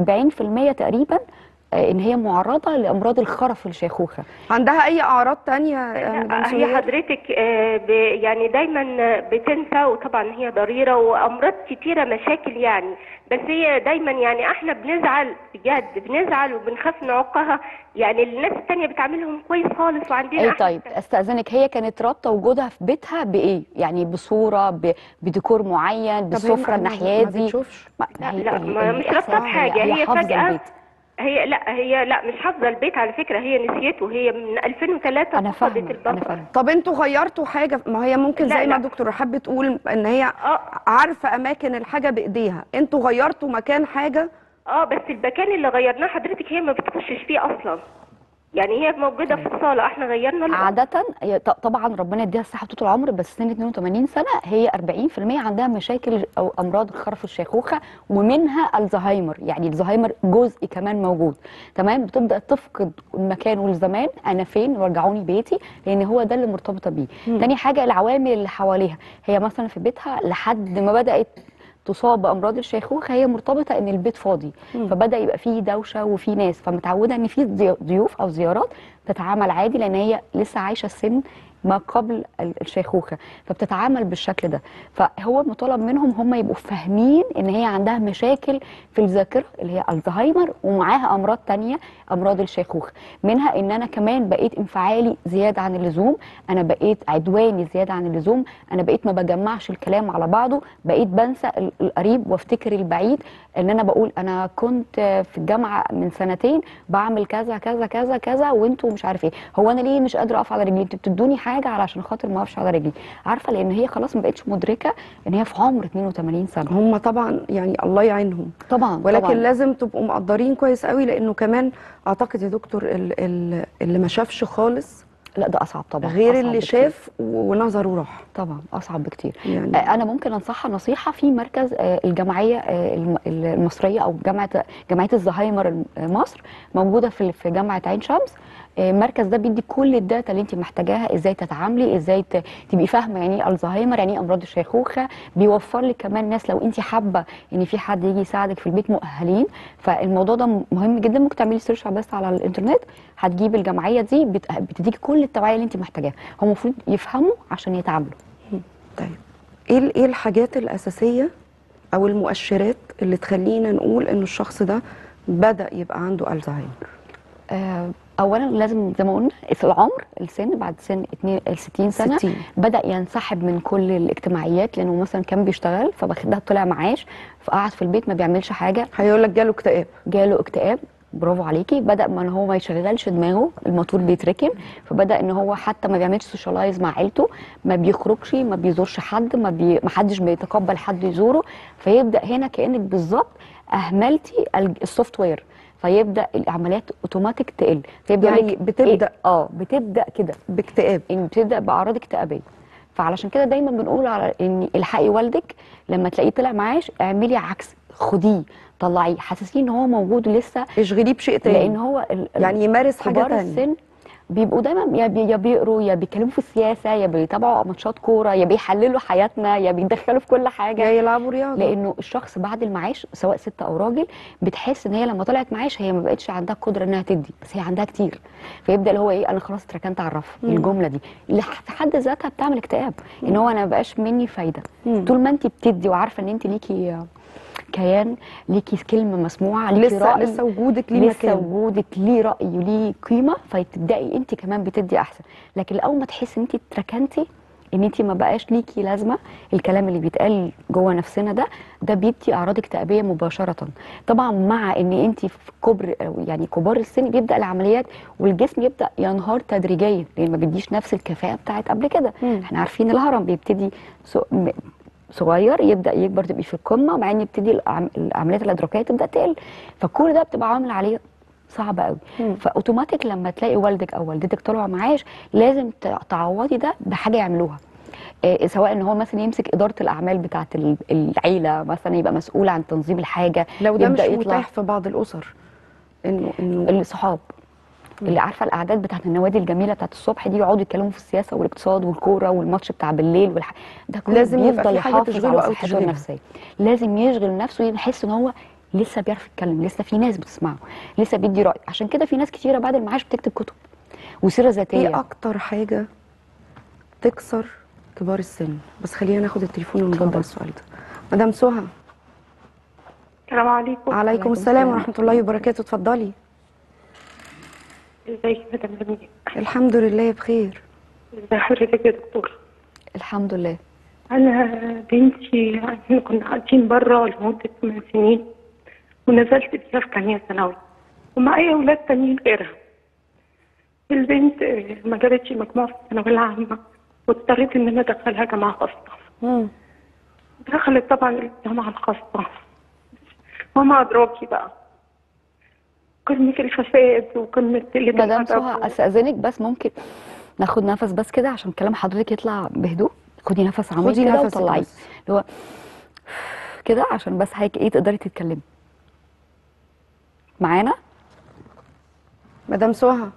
40% تقريبا آه، ان هي معرضه لامراض الخرف الشيخوخه عندها اي اعراض تانية يا مدام لا، هي سهير؟ حضرتك آه، ب- يعني دايما بتنسى وطبعا هي ضريره وامراض كتيره مشاكل يعني بس هي دايما يعني احنا بنزعل بجد بنزعل وبنخاف نعوقها يعني الناس التانية بتعاملهم كويس خالص وعندنا اي إحنا طيب استاذنك هي كانت رابطه وجودها في بيتها بايه يعني بصوره ب... بديكور معين طب هي بالسفره ما- الناحيه ما دي بتشوفش ما- لا، هي لا، ال- ما- ال- مش رابطة الإحصاء بحاجة، هي حافظه فجأة البيت هي لا هي لا مش حافظه البيت على فكره هي نسيته هي من 2003 انا فقدت فاهمه انا البصر فاهمه طب انتوا غيرتوا حاجه ما هي ممكن لا، زي ما لا. الدكتور رحاب بتقول ان هي اه عارفه اماكن الحاجه بايديها انتوا غيرتوا مكان حاجه اه بس المكان اللي غيرناه حضرتك هي ما بتخشش فيه اصلا يعني هي موجوده في الصاله احنا غيرنا الأوضة. عادة هي ط- طبعا ربنا يديها الصحة طول العمر بس سن 82 سنة هي 40% عندها مشاكل أو أمراض الخرف الشيخوخة ومنها الزهايمر يعني الزهايمر جزء كمان موجود تمام بتبدأ تفقد المكان والزمان أنا فين ورجعوني بيتي لأن هو ده اللي مرتبطة بيه تاني حاجة العوامل اللي حواليها هي مثلا في بيتها لحد ما بدأت تصاب بامراض الشيخوخه هي مرتبطه ان البيت فاضي فبدا يبقى فيه دوشه وفيه ناس فمتعوده ان في ضي- ضيوف او زيارات تتعامل عادي لان هي لسه عايشه السن ما قبل ال- الشيخوخه فبتتعامل بالشكل ده فهو مطالب منهم هم يبقوا فاهمين ان هي عندها مشاكل في الذاكره اللي هي الزهايمر ومعاها امراض تانية امراض الشيخوخه منها ان انا كمان بقيت انفعالي زياده عن اللزوم انا بقيت عدواني زياده عن اللزوم انا بقيت ما بجمعش الكلام على بعضه بقيت بنسى ال- القريب وافتكر البعيد ان انا بقول انا كنت في الجامعه من سنتين بعمل كذا كذا كذا كذا وانتوا مش عارف ايه هو انا ليه مش قادره اقف على رجلي انتوا بتدوني حاجه علشان خاطر ما اقفش على رجلي عارفه لان هي خلاص ما بقتش مدركه ان هي في عمر 82 سنه هم طبعا يعني الله يعينهم طبعا ولكن طبعا. لازم تبقوا مقدرين كويس قوي لانه كمان اعتقد يا دكتور ال- ال- اللي ما شافش خالص لا ده اصعب طبعا غير أصعب اللي بكتير. شاف و- ونظره راح طبعا اصعب بكتير يعني آه، انا ممكن انصحها نصيحه في مركز آه، الجمعيه آه، الم- المصريه او جامعه جمعيه الزهايمر الم- آه، مصر موجوده في في جامعه عين شمس آه، المركز ده بيدي كل الداتا اللي انت محتاجاها ازاي تتعاملي ازاي ت- تبقي فاهمه يعني ايه الزهايمر يعني ايه امراض الشيخوخه بيوفر لك كمان ناس لو انت حابه ان في حد يجي يساعدك في البيت مؤهلين فالموضوع ده مهم جدا ممكن تعملي سيرش بس على الانترنت هتجيب الجمعيه دي بت- بتديكي كل التوعيه اللي انت محتاجاها هم المفروض يفهموا عشان يتعاملوا طيب ايه ال- ايه الحاجات الاساسيه او المؤشرات اللي تخلينا نقول انه الشخص ده بدا يبقى عنده الزهايمر آه، اولا لازم زي ما قلنا في العمر السن بعد سن 2 60 سنه 60. بدا ينسحب من كل الاجتماعيات لانه مثلا كان بيشتغل فبخدها طلع معاش فقعد في البيت ما بيعملش حاجه هيقول لك جاله اكتئاب جاله اكتئاب برافو عليكي بدا ما ان هو ما يشغلش دماغه الموتور بيتركن فبدا ان هو حتى ما بيعملش سوشيالايز مع عيلته ما بيخرجش ما بيزورش حد ما, بي... ما حدش بيتقبل حد يزوره فيبدا هنا كانك بالظبط اهملتي ال- السوفت وير فيبدا العمليات اوتوماتيك تقل فيبدا يعني لك بتبدأ. إيه؟ اه بتبدا كده باكتئاب إن بتبدا باعراض اكتئابيه فعلشان كده دايما بنقول على ان الحقي والدك لما تلاقيه طلع معاش اعملي عكس خديه طلعيه حسسيه ان هو موجود لسه اشغليه بشيء تاني لان هو ال- ال- يعني يمارس حاجه كبار تانية السن بيبقوا دايما يا بي- يا بيقروا يا بيتكلموا في السياسه يا بيتابعوا ماتشات كوره يا بيحللوا حياتنا يا بيتدخلوا في كل حاجه جاي يلعبوا رياضه لانه الشخص بعد المعاش سواء ست او راجل بتحس ان هي لما طلعت معاش هي ما بقتش عندها قدره انها تدي بس هي عندها كتير فيبدا اللي هو ايه انا خلاص اتركنت على الرف الجمله دي اللي في حد ذاتها بتعمل اكتئاب ان هو انا ما بقاش مني فايده مم. طول ما انت بتدي وعارفه ان انت ليكي كيان ليكي كلمه مسموعه ليكي لسه رأي لسه وجودك ليه لسه مكان وجودك ليه راي وليه قيمه فتبداي انت كمان بتدي احسن لكن اول ما تحسي ان انت اتركنتي ان انت ما بقاش ليكي لازمه الكلام اللي بيتقال جوه نفسنا ده ده بيدي اعراض اكتئابيه مباشره طبعا مع ان انت في كبر أو يعني كبار السن بيبدا العمليات والجسم يبدا ينهار تدريجيا لان ما بيديش نفس الكفاءه بتاعت قبل كده مم. احنا عارفين الهرم بيبتدي سو- م- صغير يبدا يكبر تبقي في القمه وبعدين يبتدي العم- العمليات الادراكيه تبدا تقل فكل ده بتبقى عامل عليه صعب قوي مم. فاوتوماتيك لما تلاقي والدك او والدتك طلعوا معاش لازم ت- تعوضي ده بحاجه يعملوها إيه سواء ان هو مثلا يمسك اداره الاعمال بتاعه ال- العيله مثلا يبقى مسؤول عن تنظيم الحاجه لو ده مش يبدأ يطلع متاح في بعض الاسر انه انه الصحاب اللي عارفه الاعداد بتاعت النوادي الجميله بتاعت الصبح دي يقعدوا يتكلموا في السياسه والاقتصاد والكوره والماتش بتاع بالليل والح... ده كله لازم يبقى بيفضل في حاجة يحافظ تشغله على أو صحته تشغلها. النفسيه لازم يشغل نفسه يحس ان هو لسه بيعرف يتكلم لسه في ناس بتسمعه لسه بيدي راي عشان كده في ناس كتيره بعد المعاش بتكتب كتب وسيره ذاتيه ايه اكتر حاجه تكسر كبار السن بس خلينا ناخد التليفون ونجاوب اتفضل. على السؤال ده مدام سهى السلام عليكم عليكم السلام ورحمه الله وبركاته اتفضلي ازيك يا مدام جميل الحمد لله بخير ازي حضرتك يا دكتور الحمد لله انا بنتي احنا كنا قاعدين بره لمده 8 سنين ونزلت بيها في تانية ثانوي ومعايا اولاد تانيين غيرها البنت آه، ما جابتش مجموع في الثانويه العامه واضطريت ان انا ادخلها جامعه خاصه مم. دخلت طبعا الجامعه الخاصه وما ادراكي بقى قمه الفساد وقمه قله مدام الأدب سهى و- استاذنك بس ممكن ناخد نفس بس كده عشان كلام حضرتك يطلع بهدوء خدي نفس عميق خدي كده نفسك وطلعيه بس. اللي هو كده عشان بس هيك ايه تقدري تتكلمي معانا مدام سهى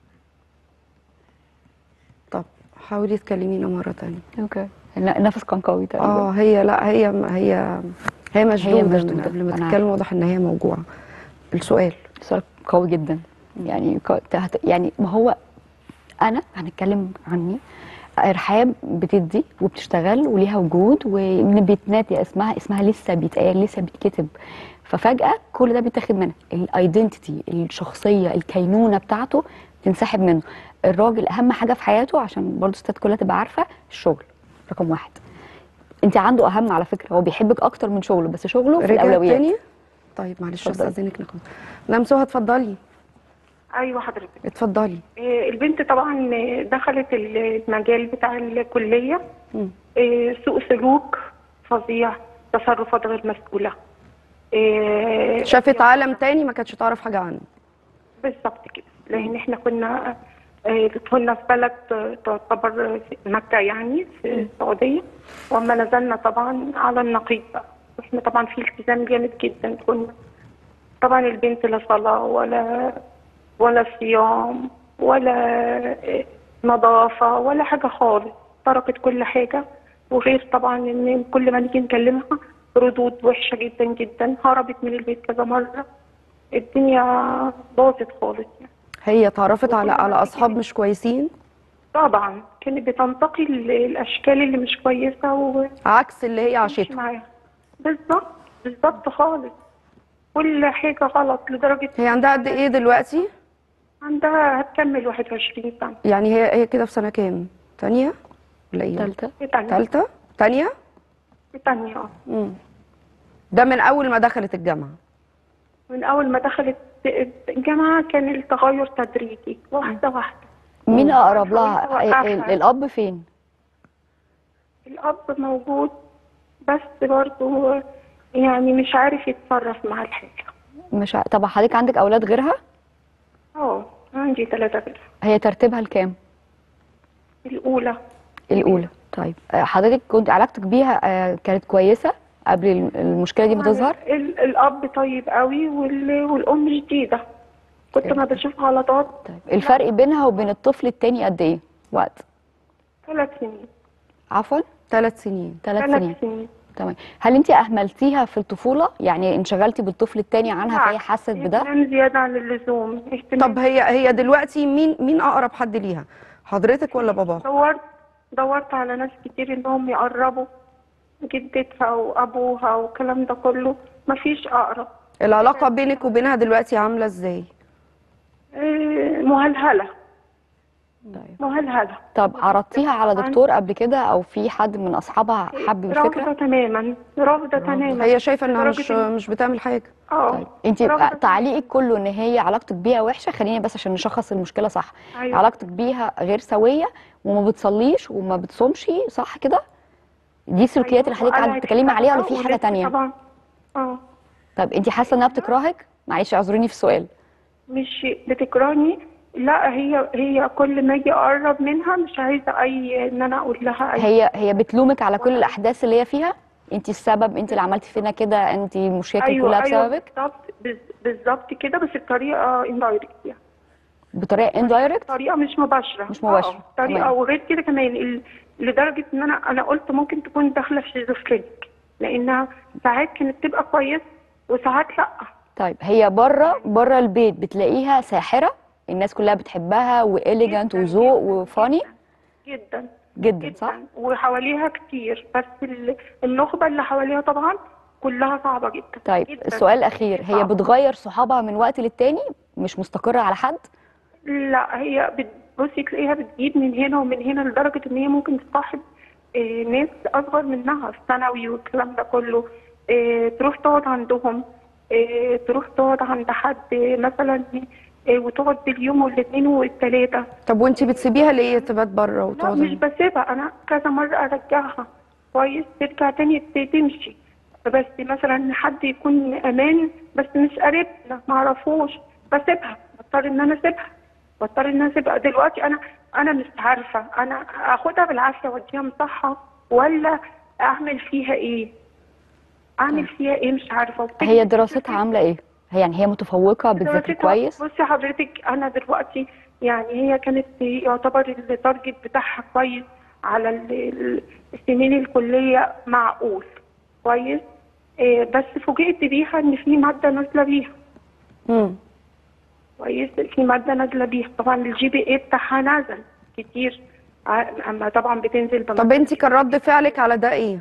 طب حاولي تكلمينا مره تانية اوكي النفس كان قوي تقريبا اه هي لا هي هي هي مشدوده من مشدودة، قبل ما أنا تتكلم واضح ان هي موجوعه السؤال سؤال قوي جدا يعني ك- تحت- يعني ما هو انا هنتكلم عني ارحاب بتدي وبتشتغل وليها وجود وبتنادي اسمها اسمها لسه بيتقال لسه بيتكتب ففجاه كل ده بيتاخد منها الايدنتيتي الشخصيه الكينونه بتاعته تنسحب منه الراجل اهم حاجه في حياته عشان برضه الستات كلها تبقى عارفه الشغل رقم واحد انت عنده اهم على فكره هو بيحبك اكتر من شغله بس شغله في رجعت الاولويات تاني طيب معلش اتفضلي. استاذنك ناخد مدام سهى اتفضلي ايوه حضرتك اتفضلي آه، البنت طبعا آه، دخلت المجال بتاع الكليه مم. آه، سوء سلوك فظيع تصرفات غير مسؤوله آه، شافت عالم تاني ما كانتش تعرف حاجه عنه بالظبط كده لان احنا كنا آه، كنا في بلد آه، تعتبر في مكه يعني في السعوديه واما نزلنا طبعا على النقيض بقى واحنا طبعا في التزام جامد جدا كنا طبعا البنت لا صلاه ولا ولا صيام ولا آه، نظافه ولا حاجه خالص تركت كل حاجه وغير طبعا ان كل ما نيجي نكلمها ردود وحشه جدا جدا هربت من البيت كذا مره الدنيا باظت خالص يعني هي اتعرفت على على اصحاب مش كويسين طبعا كانت بتنتقي ال- الاشكال اللي مش كويسه و عكس اللي هي مش عاشته معاها بالظبط بالظبط خالص كل حاجه غلط لدرجه هي عندها قد ايه دلوقتي عندها هتكمل 21 سنه يعني هي هي كده في سنه كام تانية ولا ايه ثالثه في تانية تالتة تانية في تانية اه مم. ده من اول ما دخلت الجامعه من اول ما دخلت الجامعه كان التغير تدريجي واحده واحده مين اقرب لها حاولت أوقفها. ال- الاب فين الاب موجود بس برضه يعني مش عارف يتصرف مع الحاجه مش ع... طب حضرتك عندك اولاد غيرها اه عندي ثلاثه كده هي ترتيبها الكام الاولى الاولى طيب آه، حضرتك كنت علاقتك بيها آه، كانت كويسه قبل ال- المشكله دي ما تظهر ال- الاب طيب قوي وال- والام شديده كنت ما بشوف غلطات طيب الفرق بينها وبين الطفل التاني قد ايه وقت ثلاث سنين عفوا ثلاث سنين ثلاث سنين ثلاث سنين تمام هل انت اهملتيها في الطفوله يعني انشغلتي بالطفل التاني عنها فهي حست بده اهتمام زياده عن اللزوم اهتمام طب هي هي دلوقتي مين مين اقرب حد ليها حضرتك ولا باباها دورت دورت على ناس كتير انهم يقربوا جدتها وابوها والكلام ده كله مفيش اقرب العلاقه بينك وبينها دلوقتي عامله ازاي إيه، مهلهله طيب. مهلهله طب عرضتيها على دكتور قبل كده او في حد من اصحابها حب رافضه الفكره تماما رافضه تماما هي شايفه انها مش لدرجة إن- مش بتعمل حاجه اه طيب انت رافضة تعليقك كله ان هي علاقتك بيها وحشه خليني بس عشان نشخص المشكله صح أيوة. علاقتك بيها غير سويه وما بتصليش وما بتصومش صح كده دي السلوكيات اللي حضرتك وقلعت قاعده بتتكلمي عليها ولا في الحلقة حاجه ولبس تانية طبعا اه طب انت حاسه انها بتكرهك معلش اعذريني في السؤال مش بتكرهني لا هي هي كل ما اجي اقرب منها مش عايزه اي ان انا اقول لها اي هي هي بتلومك على كل الاحداث اللي هي فيها انت السبب انت اللي عملتي فينا كده انت المشاكل كلها بسببك بالظبط بز- بالظبط كده بس بطريقه اندايركت يعني بطريقه اندايركت طريقه مش مباشره مش مباشرة. آه، طريقه تمام. وغير كده كمان ال- لدرجه ان انا انا قلت ممكن تكون داخله في شيزوفرينيك لانها ساعات كانت تبقى كويس وساعات لا طيب هي بره بره البيت بتلاقيها ساحره الناس كلها بتحبها واليجانت جداً، وذوق جداً، وفاني جدا جدا صح جدا وحواليها كتير بس ال- النخبه اللي حواليها طبعا كلها صعبه جدا طيب جداً. السؤال الاخير هي صعب. بتغير صحابها من وقت للتاني مش مستقره على حد لا هي بت- بصي تلاقيها بتجيب من هنا ومن هنا لدرجة إن هي ممكن تصاحب آه، ناس أصغر منها في ثانوي والكلام ده كله آه، تروح تقعد عندهم آه، تروح تقعد عند حد آه، مثلا آه، وتقعد باليوم والاثنين والثلاثة طب وانت بتسيبيها ليه تبات بره لا وتقعد مش هنا؟ بسيبها أنا كذا مرة أرجعها كويس ترجع تاني ت- تمشي بس مثلا حد يكون أمان بس مش قريبنا معرفوش بسيبها بضطر إن أنا أسيبها بضطر إن أنا أسيبها دلوقتي أنا أنا مش عارفة أنا آخدها بالعافية وأديها مصحة ولا أعمل فيها إيه؟ أعمل فيها إيه مش عارفة هي دراستها عامله ايه هي يعني هي متفوقه بتذاكر دراستها- كويس بصي حضرتك انا دلوقتي يعني هي كانت يعتبر التارجت بتاعها كويس على ال- ال- السنين الكليه معقول كويس إيه بس فوجئت بيها ان في ماده نازله بيها مم. كويس في ماده نازله بيها طبعا الجي بي اي بتاعها نزل كتير ع- اما طبعا بتنزل طب انت كان رد فعلك على ده ايه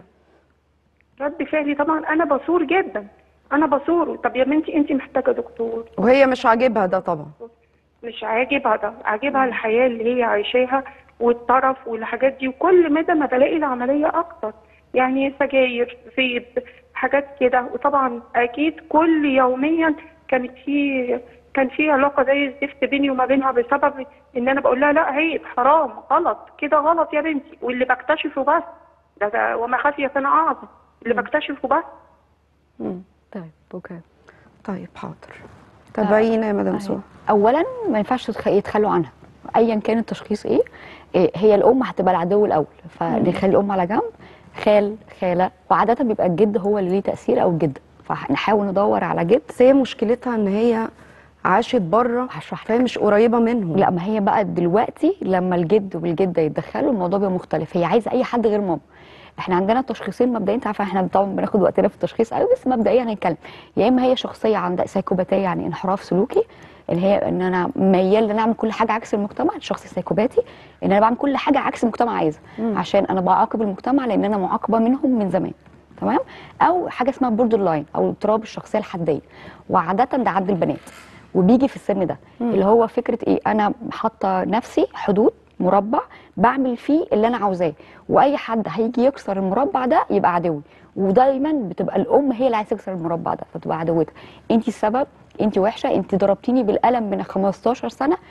رد فعلي طبعا انا بصور جدا انا بصور طب يا بنتي انت محتاجه دكتور وهي مش عاجبها ده طبعا مش عاجبها ده عاجبها الحياة اللي هي عايشاها والطرف والحاجات دي وكل مدى ما بلاقي العملية أكتر يعني سجاير فيب حاجات كده وطبعا أكيد كل يوميا كانت في كان في علاقة زي الزفت بيني وما بينها بسبب إن أنا بقول لها لا عيب حرام غلط كده غلط يا بنتي واللي بكتشفه بس ده, ده وما خفي كان أعظم اللي بكتشفه بس مم. طيب اوكي طيب حاضر تابعينا يا مدام سو اولا ما ينفعش تتخ- يتخلوا عنها ايا كان التشخيص ايه إيه، هي الام هتبقى العدو الاول فنخلي الام على جنب خال خاله وعاده بيبقى الجد هو اللي ليه تاثير او الجده فنحاول ندور على جد بس هي مشكلتها ان هي عاشت بره هشرح لك. فهي مش قريبه منهم لا ما هي بقى دلوقتي لما الجد والجده يتدخلوا الموضوع بيبقى مختلف هي عايزه اي حد غير ماما احنا عندنا تشخيصين مبدئيا انت عارفه احنا طبعا بناخد وقتنا في التشخيص قوي بس مبدئيا هنتكلم يا اما هي شخصيه عندها سايكوباتيه يعني انحراف سلوكي ان هي ان انا ميال ان أنا اعمل كل حاجه عكس المجتمع الشخص السايكوباتي ان انا بعمل كل حاجه عكس المجتمع عايزها عشان انا بعاقب المجتمع لان انا معاقبه منهم من زمان تمام او حاجه اسمها بوردر لاين او اضطراب الشخصيه الحديه وعاده ده عند البنات وبيجي في السن ده اللي هو فكره ايه انا حاطه نفسي حدود مربع بعمل فيه اللي انا عاوزاه واي حد هيجي يكسر المربع ده يبقى عدوي ودايما بتبقى الام هي اللي عايزه تكسر المربع ده فتبقى عدوتها انت السبب انت وحشه انت ضربتيني بالقلم من 15 سنه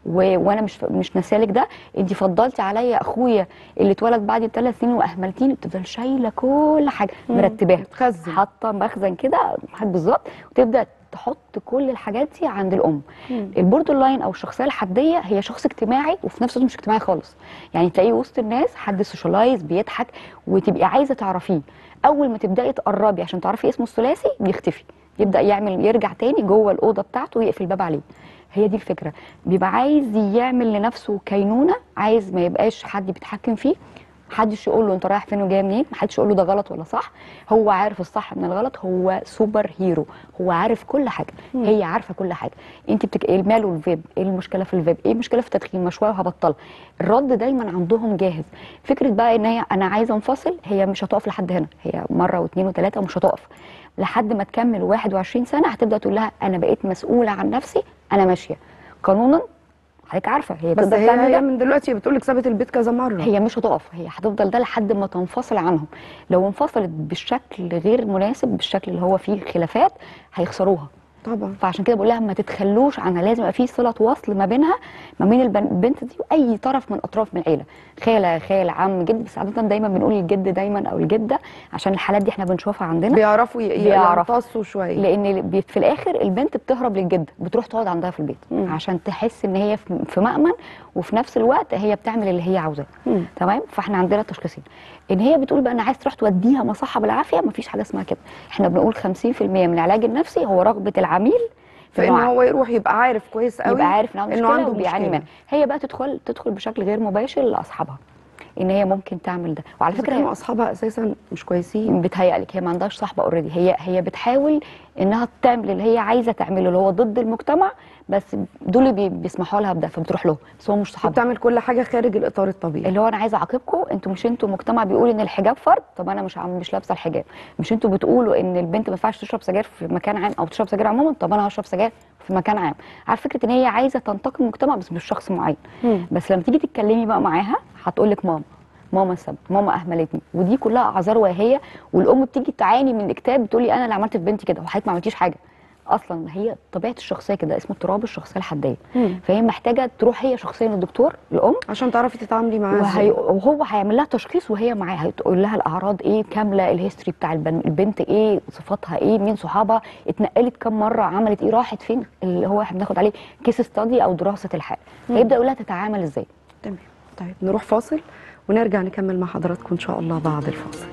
و... وانا مش مش ناسالك ده انت فضلتي عليا اخويا اللي اتولد بعدي بثلاث سنين واهملتيني بتفضل شايله كل حاجه مرتباها تخزن حاطه مخزن كده حاجة بالظبط وتبدا تحط كل الحاجات دي عند الام البوردر لاين او الشخصيه الحديه هي شخص اجتماعي وفي نفس الوقت مش اجتماعي خالص يعني تلاقيه وسط الناس حد سوشيالايز بيضحك وتبقي عايزه تعرفيه اول ما تبداي تقربي عشان تعرفي اسمه الثلاثي بيختفي يبدا يعمل يرجع تاني جوه الاوضه بتاعته ويقفل الباب عليه هي دي الفكره بيبقى عايز يعمل لنفسه كينونه عايز ما يبقاش حد بيتحكم فيه محدش يقول له انت رايح فين وجاي منين محدش يقول له ده غلط ولا صح هو عارف الصح من الغلط هو سوبر هيرو هو عارف كل حاجه هي عارفه كل حاجه انت بتك... ايه ماله الفيب ايه المشكله في الفيب ايه المشكله في التدخين ما شويه وهبطل الرد دايما عندهم جاهز فكره بقى ان هي انا عايزه انفصل هي مش هتقف لحد هنا هي مره واثنين وثلاثه ومش هتقف لحد ما تكمل 21 سنه هتبدا تقول لها انا بقيت مسؤوله عن نفسي انا ماشيه قانونا حضرتك عارفه هي بس تقدر هي, تعمل هي ده من دلوقتي بتقول لك سابت البيت كذا مره هي مش هتقف هي هتفضل ده لحد ما تنفصل عنهم لو انفصلت بالشكل غير مناسب بالشكل اللي هو فيه خلافات هيخسروها طبعا فعشان كده بقول لها ما تتخلوش عنها لازم يبقى في صله وصل ما بينها ما بين البن- البنت دي واي طرف من اطراف من العيله خاله خال عم جد بس عاده دايما بنقول الجد دايما او الجده عشان الحالات دي احنا بنشوفها عندنا بيعرفوا ي- بيعرفوا. يمتصوا شويه لان بي- في الاخر البنت بتهرب للجد بتروح تقعد عندها في البيت مم. عشان تحس ان هي في في مأمن وفي نفس الوقت هي بتعمل اللي هي عاوزاه مم. تمام فاحنا عندنا تشخيصين ان هي بتقول بقى انا عايز تروح توديها مصحه بالعافيه مفيش حاجه اسمها كده احنا بنقول 50% من العلاج النفسي هو رغبه العميل في فان إنه هو يروح يبقى عارف كويس قوي يبقى عارف ان عنده انه مشكله عنده وبيعاني مشكلة. منها هي بقى تدخل تدخل بشكل غير مباشر لاصحابها ان هي ممكن تعمل ده وعلى على فكره فكره هي اصحابها اساسا مش كويسين بتهيألك هي ما عندهاش صاحبه اوريدي هي هي بتحاول انها تعمل اللي هي عايزه تعمله اللي هو ضد المجتمع بس دول اللي بي- بيسمحوا لها بده فبتروح له بس هو مش صحابها بتعمل كل حاجه خارج الاطار الطبيعي اللي هو انا عايزه اعاقبكم انتوا مش انتوا مجتمع بيقول ان الحجاب فرض طب انا مش عم مش لابسه الحجاب مش انتوا بتقولوا ان البنت ما ينفعش تشرب سجاير في مكان عام او تشرب سجاير عموما طب انا هشرب سجاير في مكان عام عارف فكره ان هي عايزه تنتقم المجتمع بس مش شخص معين مم. بس لما تيجي تتكلمي بقى معاها هتقول لك ماما ماما السبب ماما اهملتني ودي كلها اعذار واهيه والام بتيجي تعاني من اكتئاب بتقولي انا اللي عملت في بنتي كده وحضرتك ما عملتيش حاجه اصلا هي طبيعه الشخصيه كده اسمه اضطراب الشخصيه الحديه مم. فهي محتاجه تروح هي شخصيا للدكتور الام عشان تعرفي تتعاملي معاه وهي ازاي وهو هيعمل لها تشخيص وهي معاه هتقول لها الاعراض ايه كامله الهيستوري بتاع البن- البنت ايه صفاتها ايه مين صحابها اتنقلت كام مره عملت ايه راحت فين اللي هو احنا بناخد عليه كيس ستادي او دراسه الحال فيبدا يقول لها تتعامل ازاي تمام طيب نروح فاصل ونرجع نكمل مع حضراتكم ان شاء الله بعد الفاصل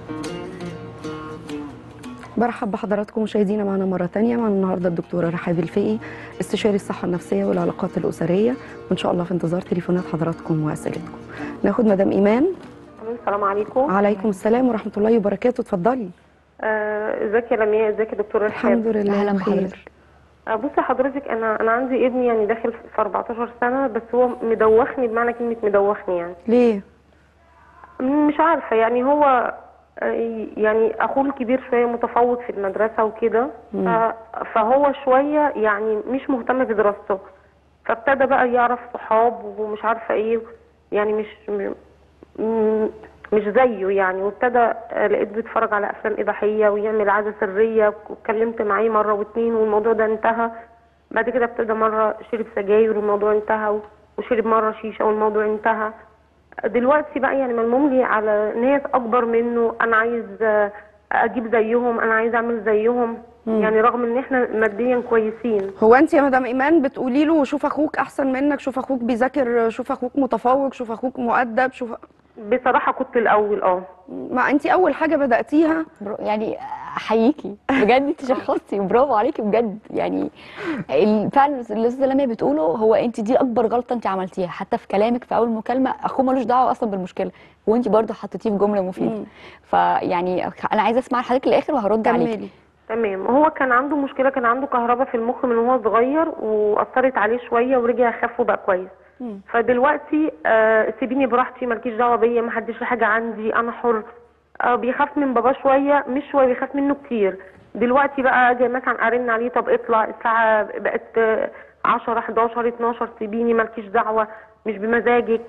برحب بحضراتكم مشاهدينا معنا مرة تانية معنا النهاردة الدكتورة رحاب الفقي استشاري الصحة النفسية والعلاقات الأسرية وإن شاء الله في انتظار تليفونات حضراتكم وأسئلتكم ناخد مدام إيمان السلام عليكم عليكم السلام ورحمة الله وبركاته اتفضلي آه، ازيك يا لمياء ازيك يا دكتور الحمد رحاب لله أهلاً بخير بحضرتك. آه، بصي حضرتك انا انا عندي ابني يعني داخل في 14 سنه بس هو مدوخني بمعنى كلمه مدوخني يعني ليه؟ مش عارفه يعني هو آه، يعني اخوه الكبير شويه متفوق في المدرسه وكده ف- فهو شويه يعني مش مهتم بدراسته فابتدى بقى يعرف صحاب ومش عارفه ايه يعني مش م- م- مش زيه يعني وابتدى آه، لقيت بيتفرج على افلام اباحيه ويعمل عاده سريه واتكلمت معاه مره واتنين والموضوع ده انتهى بعد كده ابتدى مره شرب سجاير والموضوع انتهى وشرب مره شيشه والموضوع انتهى دلوقتي بقى يعني ملموم لي على ناس اكبر منه انا عايز آه، اجيب زيهم انا عايز اعمل زيهم يعني رغم ان احنا ماديا كويسين هو انت يا مدام ايمان بتقولي له شوف اخوك احسن منك شوف اخوك بيذاكر شوف اخوك متفوق شوف اخوك مؤدب شوف بصراحه كنت الاول اه ما انت اول حاجه بداتيها برو- يعني احييكي بجد انت شخصتي برافو عليكي بجد يعني ال- فعلا اللي الاستاذه لميا بتقوله هو انت دي اكبر غلطه انت عملتيها حتى في كلامك في اول مكالمه اخوه ملوش دعوه اصلا بالمشكله وانت برضه حطيتيه في جمله مفيده فيعني انا عايزه اسمع لحضرتك الاخر وهرد عليكي كملي تمام هو كان عنده مشكله كان عنده كهرباء في المخ من وهو صغير واثرت عليه شويه ورجع يخف وبقى كويس فدلوقتي آه سيبيني براحتي مالكيش دعوه بيا محدش له حاجه عندي انا حر آه بيخاف من باباه شويه مش شويه بيخاف منه كتير دلوقتي بقى اجي مثلا ارن عليه طب اطلع الساعه بقت آه، 10 11 12 سيبيني مالكيش دعوه مش بمزاجك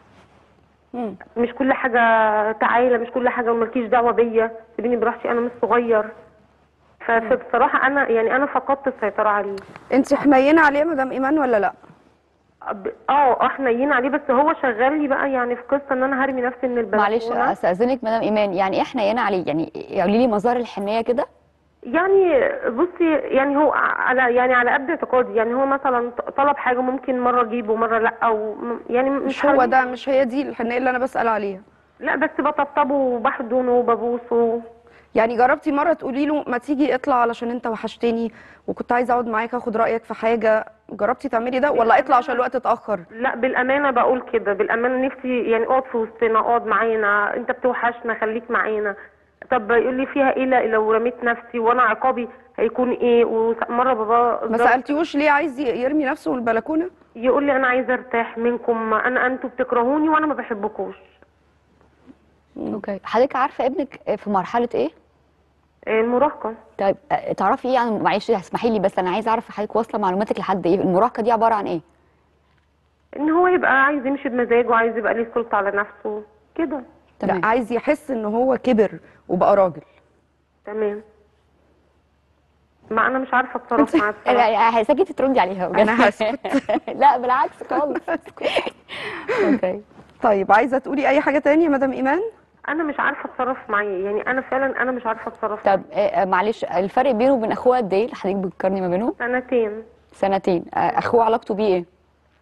مم. مش كل حاجه تعالى مش كل حاجه مالكيش دعوه بيا سيبيني براحتي انا مش صغير ف- فبصراحه انا يعني انا فقدت السيطره عليه انت حنينه عليه يا مدام ايمان ولا لا ب- اه احنا نايين عليه بس هو شغال لي بقى يعني في قصه ان انا هرمي نفسي من البلكونه معلش استاذنك مدام ايمان يعني ايه حنينه عليه يعني قولي لي مظاهر الحنيه كده يعني بصي يعني هو على يعني على قد اعتقادي يعني هو مثلا طلب حاجه ممكن مره اجيبه ومره لا او م- يعني مش مش هو هرمي- ده مش هي دي الحنيه اللي انا بسال عليها لا بس بطبطبه وبحضنه وببوسه يعني جربتي مره تقولي له ما تيجي اطلع علشان انت وحشتني وكنت عايزه اقعد معاك اخد رايك في حاجه جربتي تعملي ده ولا اطلع عشان الوقت اتاخر لا بالامانه بقول كده بالامانه نفسي يعني اقعد في وسطنا اقعد معانا انت بتوحشنا خليك معانا طب يقول لي فيها ايه لا لو رميت نفسي وانا عقابي هيكون ايه ومره بابا ما سالتيهوش ليه عايز ي- يرمي نفسه من البلكونه يقول لي انا عايزه ارتاح منكم انا انتوا بتكرهوني وانا ما بحبكوش اوكي حضرتك عارفه ابنك في مرحله ايه المراهقه طيب آه، تعرفي ايه عن معلش اسمحي لي بس انا عايزه اعرف حضرتك واصله معلوماتك لحد ايه المراهقه دي عباره عن ايه ان هو يبقى عايز يمشي بمزاجه عايز يبقى ليه سلطه على نفسه كده تمام. لا عايز يحس ان هو كبر وبقى راجل تمام ما انا مش عارفه اتصرف معاه بصراحه لا عايزاكي تردي عليها بجد. أنا هسكت. لا بالعكس خالص اوكي طيب عايزه تقولي اي حاجه تانية يا مدام ايمان انا مش عارفه اتصرف معاه يعني انا فعلا انا مش عارفه اتصرف طب آه، آه، معلش الفرق بينه وبين اخوه قد ايه اللي حضرتك بتقارني ما بينهم سنتين سنتين آه، اخوه علاقته بيه ايه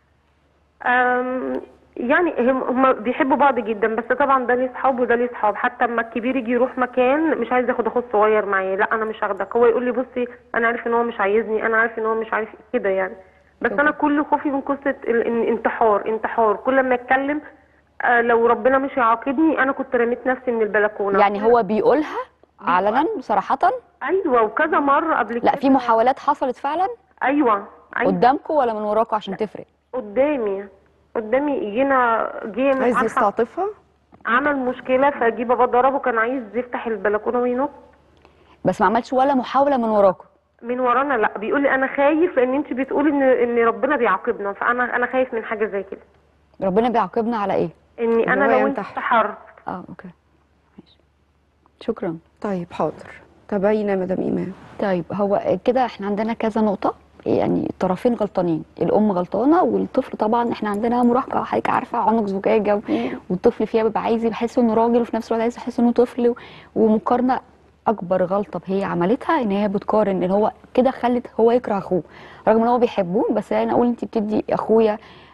أم يعني هم هم بيحبوا بعض جدا بس طبعا ده ليه صحاب وده ليه صحاب حتى اما الكبير يجي يروح مكان مش عايز ياخد اخوه الصغير معاه لا انا مش هاخدك هو يقول لي بصي انا عارف ان هو مش عايزني انا عارف ان هو مش عارف كده يعني بس انا كل خوفي من قصه ال- إن انتحار انتحار كل ما اتكلم آه لو ربنا مش يعاقبني انا كنت رميت نفسي من البلكونه يعني هو بيقولها علنا صراحه ايوه وكذا مره قبل كده لا في محاولات حصلت فعلا ايوه ايوه قدامكم ولا من وراكم عشان تفرق قدامي قدامي جينا جه عايز عارفة- يستعطفها عمل مشكله فجي بابا ضربه كان عايز يفتح البلكونه وينط بس ما عملش ولا محاوله من وراكم من ورانا لا بيقول لي انا خايف لان انت بتقولي ان ان ربنا بيعاقبنا فانا انا خايف من حاجه زي كده ربنا بيعاقبنا على ايه اني انا هو لو انت ينتحر. انتحرت اه اوكي ماشي شكرا طيب حاضر تباينه يا مدام ايمان طيب هو كده احنا عندنا كذا نقطة يعني الطرفين غلطانين الأم غلطانة والطفل طبعا احنا عندنا مراهقة حضرتك عارفة عنق زجاجة و- والطفل فيها بيبقى عايز يحس انه راجل وفي نفس الوقت عايز يحس انه طفل و- ومقارنة أكبر غلطة هي عملتها إن هي بتقارن إن هو كده خلت هو يكره أخوه رغم إن هو بيحبه بس أنا أقول أنت بتدي أخويا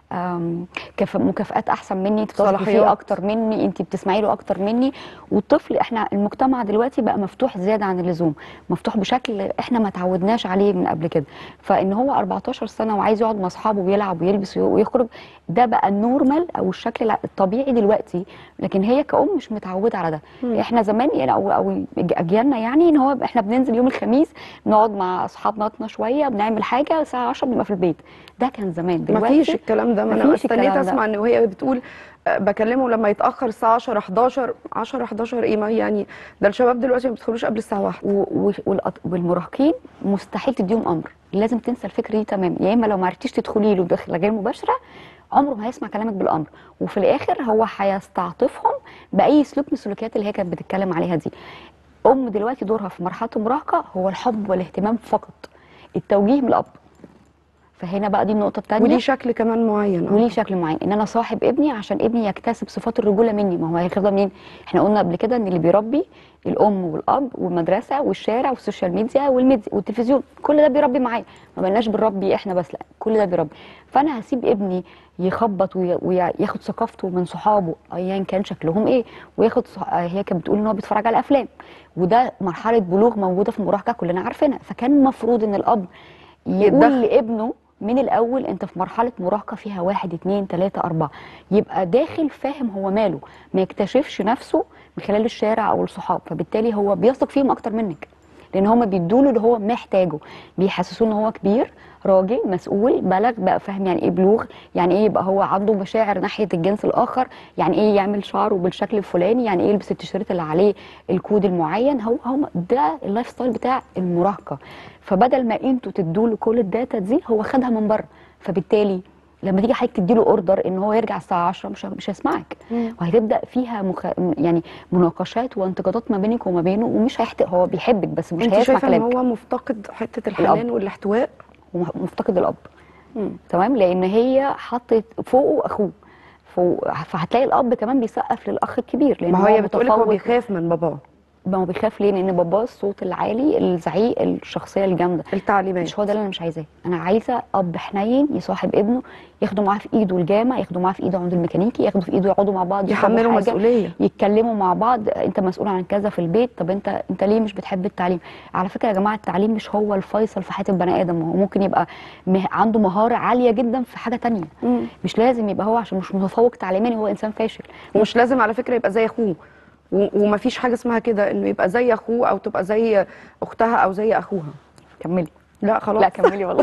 آم، كف- مكافآت احسن مني انت بتثقي فيه صلاحيات. اكتر مني انت بتسمعي له اكتر مني والطفل احنا المجتمع دلوقتي بقى مفتوح زياده عن اللزوم مفتوح بشكل احنا ما تعودناش عليه من قبل كده فان هو 14 سنه وعايز يقعد مع اصحابه ويلعب ويلبس ويخرج ده بقى النورمال او الشكل الطبيعي دلوقتي لكن هي كأم مش متعوده على ده احنا زمان يعني او او اجيالنا يعني ان هو احنا بننزل يوم الخميس نقعد مع اصحابنا شويه بنعمل حاجه الساعه 10 بنبقى في البيت ده كان زمان ما دلوقتي فيش الكلام ده ما انا مفيش استنيت الكلام ده. اسمع ان وهي بتقول آه، بكلمه لما يتاخر الساعه 10 11 10 11 ايه ما يعني ده الشباب دلوقتي ما بيدخلوش قبل الساعه 1 و- و- والأط- والمراهقين مستحيل تديهم امر لازم تنسى الفكره دي تماما يا اما لو ما عرفتيش تدخلي له دخله غير مباشره عمره ما هيسمع كلامك بالامر وفي الاخر هو هيستعطفهم باي سلوك من السلوكيات اللي هي كانت بتتكلم عليها دي ام دلوقتي دورها في مرحله المراهقه هو الحب والاهتمام فقط التوجيه من الاب فهنا بقى دي النقطه الثانيه وليه شكل كمان معين آه. وليه شكل معين ان انا صاحب ابني عشان ابني يكتسب صفات الرجوله مني ما هو هياخدها منين احنا قلنا قبل كده ان اللي بيربي الام والاب والمدرسه والشارع والسوشيال ميديا والميديا والتلفزيون كل ده بيربي معايا ما بلناش بنربي احنا بس لا كل ده بيربي فانا هسيب ابني يخبط وي- وياخد ثقافته من صحابه ايا كان شكلهم ايه وياخد صح... آه هي كانت بتقول ان هو بيتفرج على افلام وده مرحله بلوغ موجوده في المراهقه كلنا عارفينها فكان المفروض ان الاب يقول يتدخل. لابنه من الاول انت في مرحله مراهقه فيها واحد اتنين تلاته اربعه يبقى داخل فاهم هو ماله ما يكتشفش نفسه من خلال الشارع او الصحاب فبالتالي هو بيثق فيهم اكتر منك لان هم بيدوله اللي هو محتاجه بيحسسوه ان هو كبير راجل مسؤول بلغ بقى فاهم يعني ايه بلوغ يعني ايه يبقى هو عنده مشاعر ناحيه الجنس الاخر يعني ايه يعمل شعره بالشكل الفلاني يعني ايه يلبس التيشيرت اللي عليه الكود المعين هو هم ده اللايف ستايل بتاع المراهقه فبدل ما انتوا تدوا له كل الداتا دي هو خدها من بره فبالتالي لما تيجي حضرتك تدي له اوردر ان هو يرجع الساعه 10 مش مش هيسمعك وهتبدا فيها مخ... يعني مناقشات وانتقادات ما بينك وما بينه ومش هيحت... هو بيحبك بس مش انت هيسمع شايفه ان كلامك هو مفتقد حته الحنان والاحتواء ومفتقد الاب تمام لان هي حطت فوقه اخوه فوق فهتلاقي الاب كمان بيسقف للاخ الكبير لان ما هي بتقولك هو متفوق. بيخاف من باباه ما هو بيخاف ليه لان باباه الصوت العالي الزعيق الشخصيه الجامده التعليمات مش هو ده اللي انا مش عايزاه انا عايزه اب حنين يصاحب ابنه ياخده معاه في ايده الجامع ياخده معاه في ايده عند الميكانيكي ياخده في ايده يقعدوا مع بعض يشربوا يحملوا حاجة، مسؤوليه يتكلموا مع بعض انت مسؤول عن كذا في البيت طب انت انت ليه مش بتحب التعليم على فكره يا جماعه التعليم مش هو الفيصل في حياه البني ادم هو ممكن يبقى مه- عنده مهاره عاليه جدا في حاجه تانية مش لازم يبقى هو عشان مش متفوق تعليميا هو انسان فاشل ومش لازم على فكره يبقى زي اخوه و- ومفيش حاجه اسمها كده انه يبقى زي اخوه او تبقى زي اختها او زي اخوها كملي لا خلاص لا كملي والله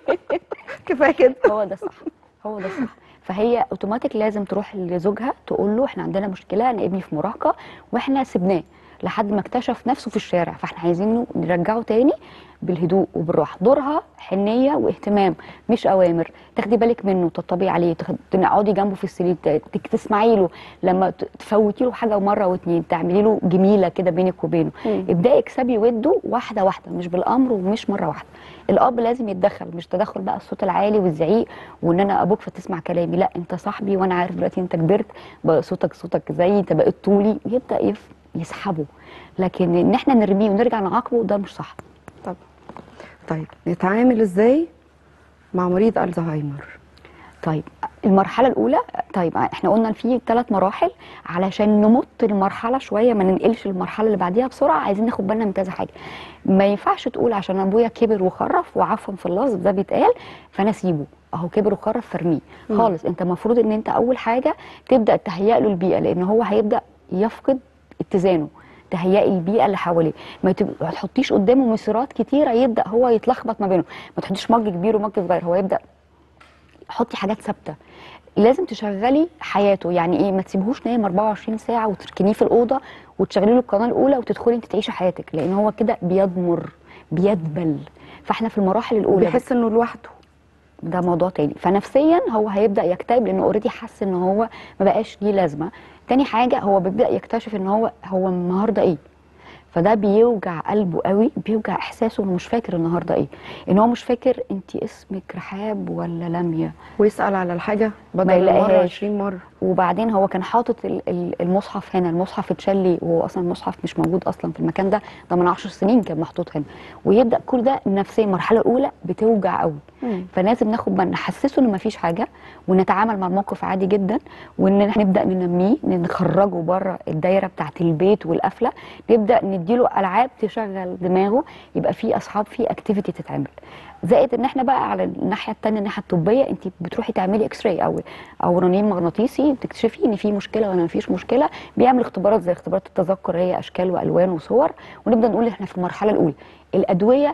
كفايه كده هو ده صح هو ده صح فهي اوتوماتيك لازم تروح لزوجها تقول له احنا عندنا مشكله انا ابني في مراهقه واحنا سبناه لحد ما اكتشف نفسه في الشارع فاحنا عايزينه نرجعه تاني بالهدوء وبالراحه دورها حنيه واهتمام مش اوامر تاخدي بالك منه تطبطبي عليه تاخد- تقعدي جنبه في السرير ت- ت- تسمعي له لما ت- تفوتي له حاجه مره واتنين تعملي له جميله كده بينك وبينه ابداي اكسبي وده واحده واحده مش بالامر ومش مره واحده الاب لازم يتدخل مش تدخل بقى الصوت العالي والزعيق وان انا ابوك فتسمع كلامي لا انت صاحبي وانا عارف دلوقتي انت كبرت بقى صوتك صوتك زي انت بقيت طولي يبدا يف يسحبه لكن ان احنا نرميه ونرجع نعاقبه ده مش صح طب طيب نتعامل ازاي مع مريض الزهايمر طيب المرحله الاولى طيب احنا قلنا في ثلاث مراحل علشان نمط المرحله شويه ما ننقلش المرحله اللي بعديها بسرعه عايزين ناخد بالنا من كذا حاجه ما ينفعش تقول عشان ابويا كبر وخرف وعفوا في اللفظ ده بيتقال فانا اسيبه اهو كبر وخرف فرميه خالص انت المفروض ان انت اول حاجه تبدا تهيئ له البيئه لان هو هيبدا يفقد اتزانه تهيئي البيئه اللي حواليه ما تب- ما تحطيش قدامه مسيرات كتيره يبدا هو يتلخبط ما بينهم ما تحطيش مج كبير ومج صغير هو يبدا حطي حاجات ثابته لازم تشغلي حياته يعني ايه ما تسيبهوش نايم 24 ساعه وتركنيه في الاوضه وتشغلي له القناه الاولى وتدخلي انت تعيشي حياتك لان هو كده بيضمر بيدبل فاحنا في المراحل الاولى بيحس انه لوحده ده موضوع تاني فنفسيا هو هيبدا يكتئب لانه اوريدي حس ان هو ما بقاش ليه لازمه تاني حاجه هو بيبدا يكتشف ان هو هو النهارده ايه فده بيوجع قلبه قوي بيوجع احساسه انه مش فاكر النهارده ايه ان هو مش فاكر انت اسمك رحاب ولا لميا ويسال على الحاجه بدل ما مره يلاقيهاش. 20 مره وبعدين هو كان حاطط ال- ال- المصحف هنا المصحف اتشال ليه وهو اصلا المصحف مش موجود اصلا في المكان ده ده من 10 سنين كان محطوط هنا ويبدا كل ده نفسيا المرحله الاولى بتوجع قوي فلازم ناخد بالنا نحسسه ان مفيش حاجه ونتعامل مع الموقف عادي جدا وان احنا نبدا ننميه نخرجه بره الدايره بتاعت البيت والقفله نبدا نديله العاب تشغل دماغه يبقى في اصحاب في اكتيفيتي تتعمل زائد ان احنا بقى على الناحيه الثانيه الناحيه الطبيه انت بتروحي تعملي اكس راي او او رنين مغناطيسي بتكتشفي ان في مشكله ولا ما فيش مشكله بيعمل اختبارات زي اختبارات التذكر هي اشكال والوان وصور ونبدا نقول احنا في المرحله الاولى الادويه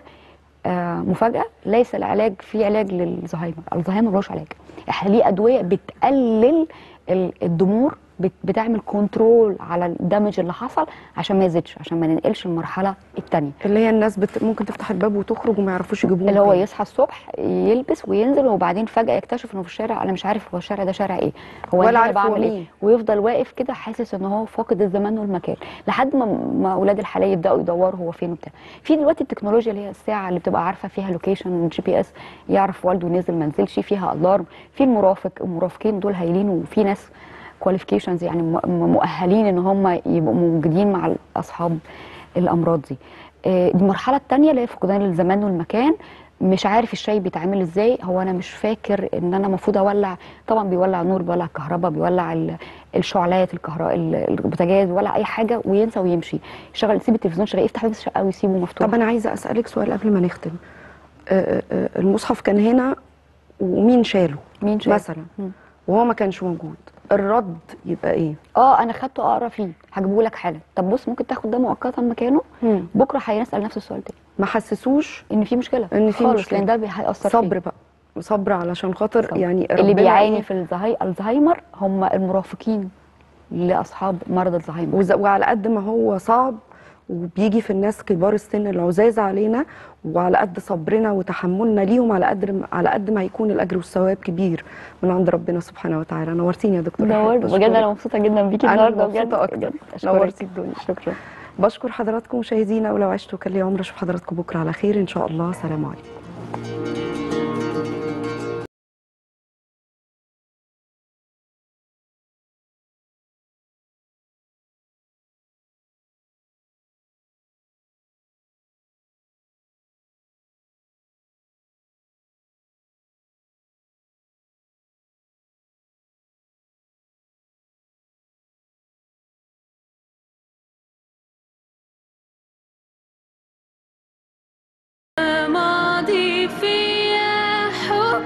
آه مفاجاه ليس العلاج في علاج للزهايمر الزهايمر ملوش علاج احنا ليه ادويه بتقلل ال- الضمور بت- بتعمل كنترول على الدمج اللي حصل عشان ما يزيدش عشان ما ننقلش المرحله الثانيه اللي هي الناس بت... ممكن تفتح الباب وتخرج وما يعرفوش يجيبوه اللي هو تاني. يصحى الصبح يلبس وينزل وبعدين فجاه يكتشف انه في الشارع انا مش عارف هو الشارع ده شارع ايه هو ولا انا عارف هو بعمل مين. ايه ويفضل واقف كده حاسس ان هو فاقد الزمان والمكان لحد ما ما اولاد الحلال يبداوا يدوروا هو فين وبتاع في دلوقتي التكنولوجيا اللي هي الساعه اللي بتبقى عارفه فيها لوكيشن جي بي اس يعرف والده نزل ما نزلش فيها الارم في المرافق المرافقين دول هايلين وفي ناس كواليفيكيشنز يعني م- م- مؤهلين ان هم يبقوا موجودين مع اصحاب الامراض دي آه، دي المرحله الثانيه اللي هي فقدان الزمان والمكان مش عارف الشاي بيتعمل ازاي هو انا مش فاكر ان انا المفروض اولع طبعا بيولع نور بيولع كهرباء بيولع ال- الشعلات الكهرباء البوتاجاز ولا اي حاجه وينسى ويمشي يشغل يسيب التلفزيون شغال يفتح باب الشقه ويسيبه مفتوح طب انا عايزه اسالك سؤال قبل ما نختم آه، آه، آه، المصحف كان هنا ومين شاله مين شايف مثلا وهو ما كانش موجود الرد يبقى ايه اه انا خدته اقرا فيه هجيبه لك حالا طب بص ممكن تاخد ده مؤقتا مكانه مم. بكره هيسال نفس السؤال تاني ما حسسوش ان في مشكله إن في خالص مشكلة. لان ده بي- هيأثر فيه. صبر بقى صبر علشان خاطر صبر. يعني اللي ربنا بيعاني إيه؟ في الزهاي الزهايمر هم المرافقين لاصحاب مرض الزهايمر وز- وعلى قد ما هو صعب وبيجي في الناس كبار السن العزاز علينا وعلى قد صبرنا وتحملنا ليهم على قد على قد ما هيكون الاجر والثواب كبير من عند ربنا سبحانه وتعالى نورتيني يا دكتور رحاب. نورت بجد بشكرك. انا مبسوطه جدا بيكي أنا النهارده مبسوطة بجد أكتر. بجد. أشكرك. نورتي الدنيا. شكرا بشكر حضراتكم مشاهدينا ولو عشتوا كان لي عمر اشوف حضراتكم بكره على خير ان شاء الله سلام عليكم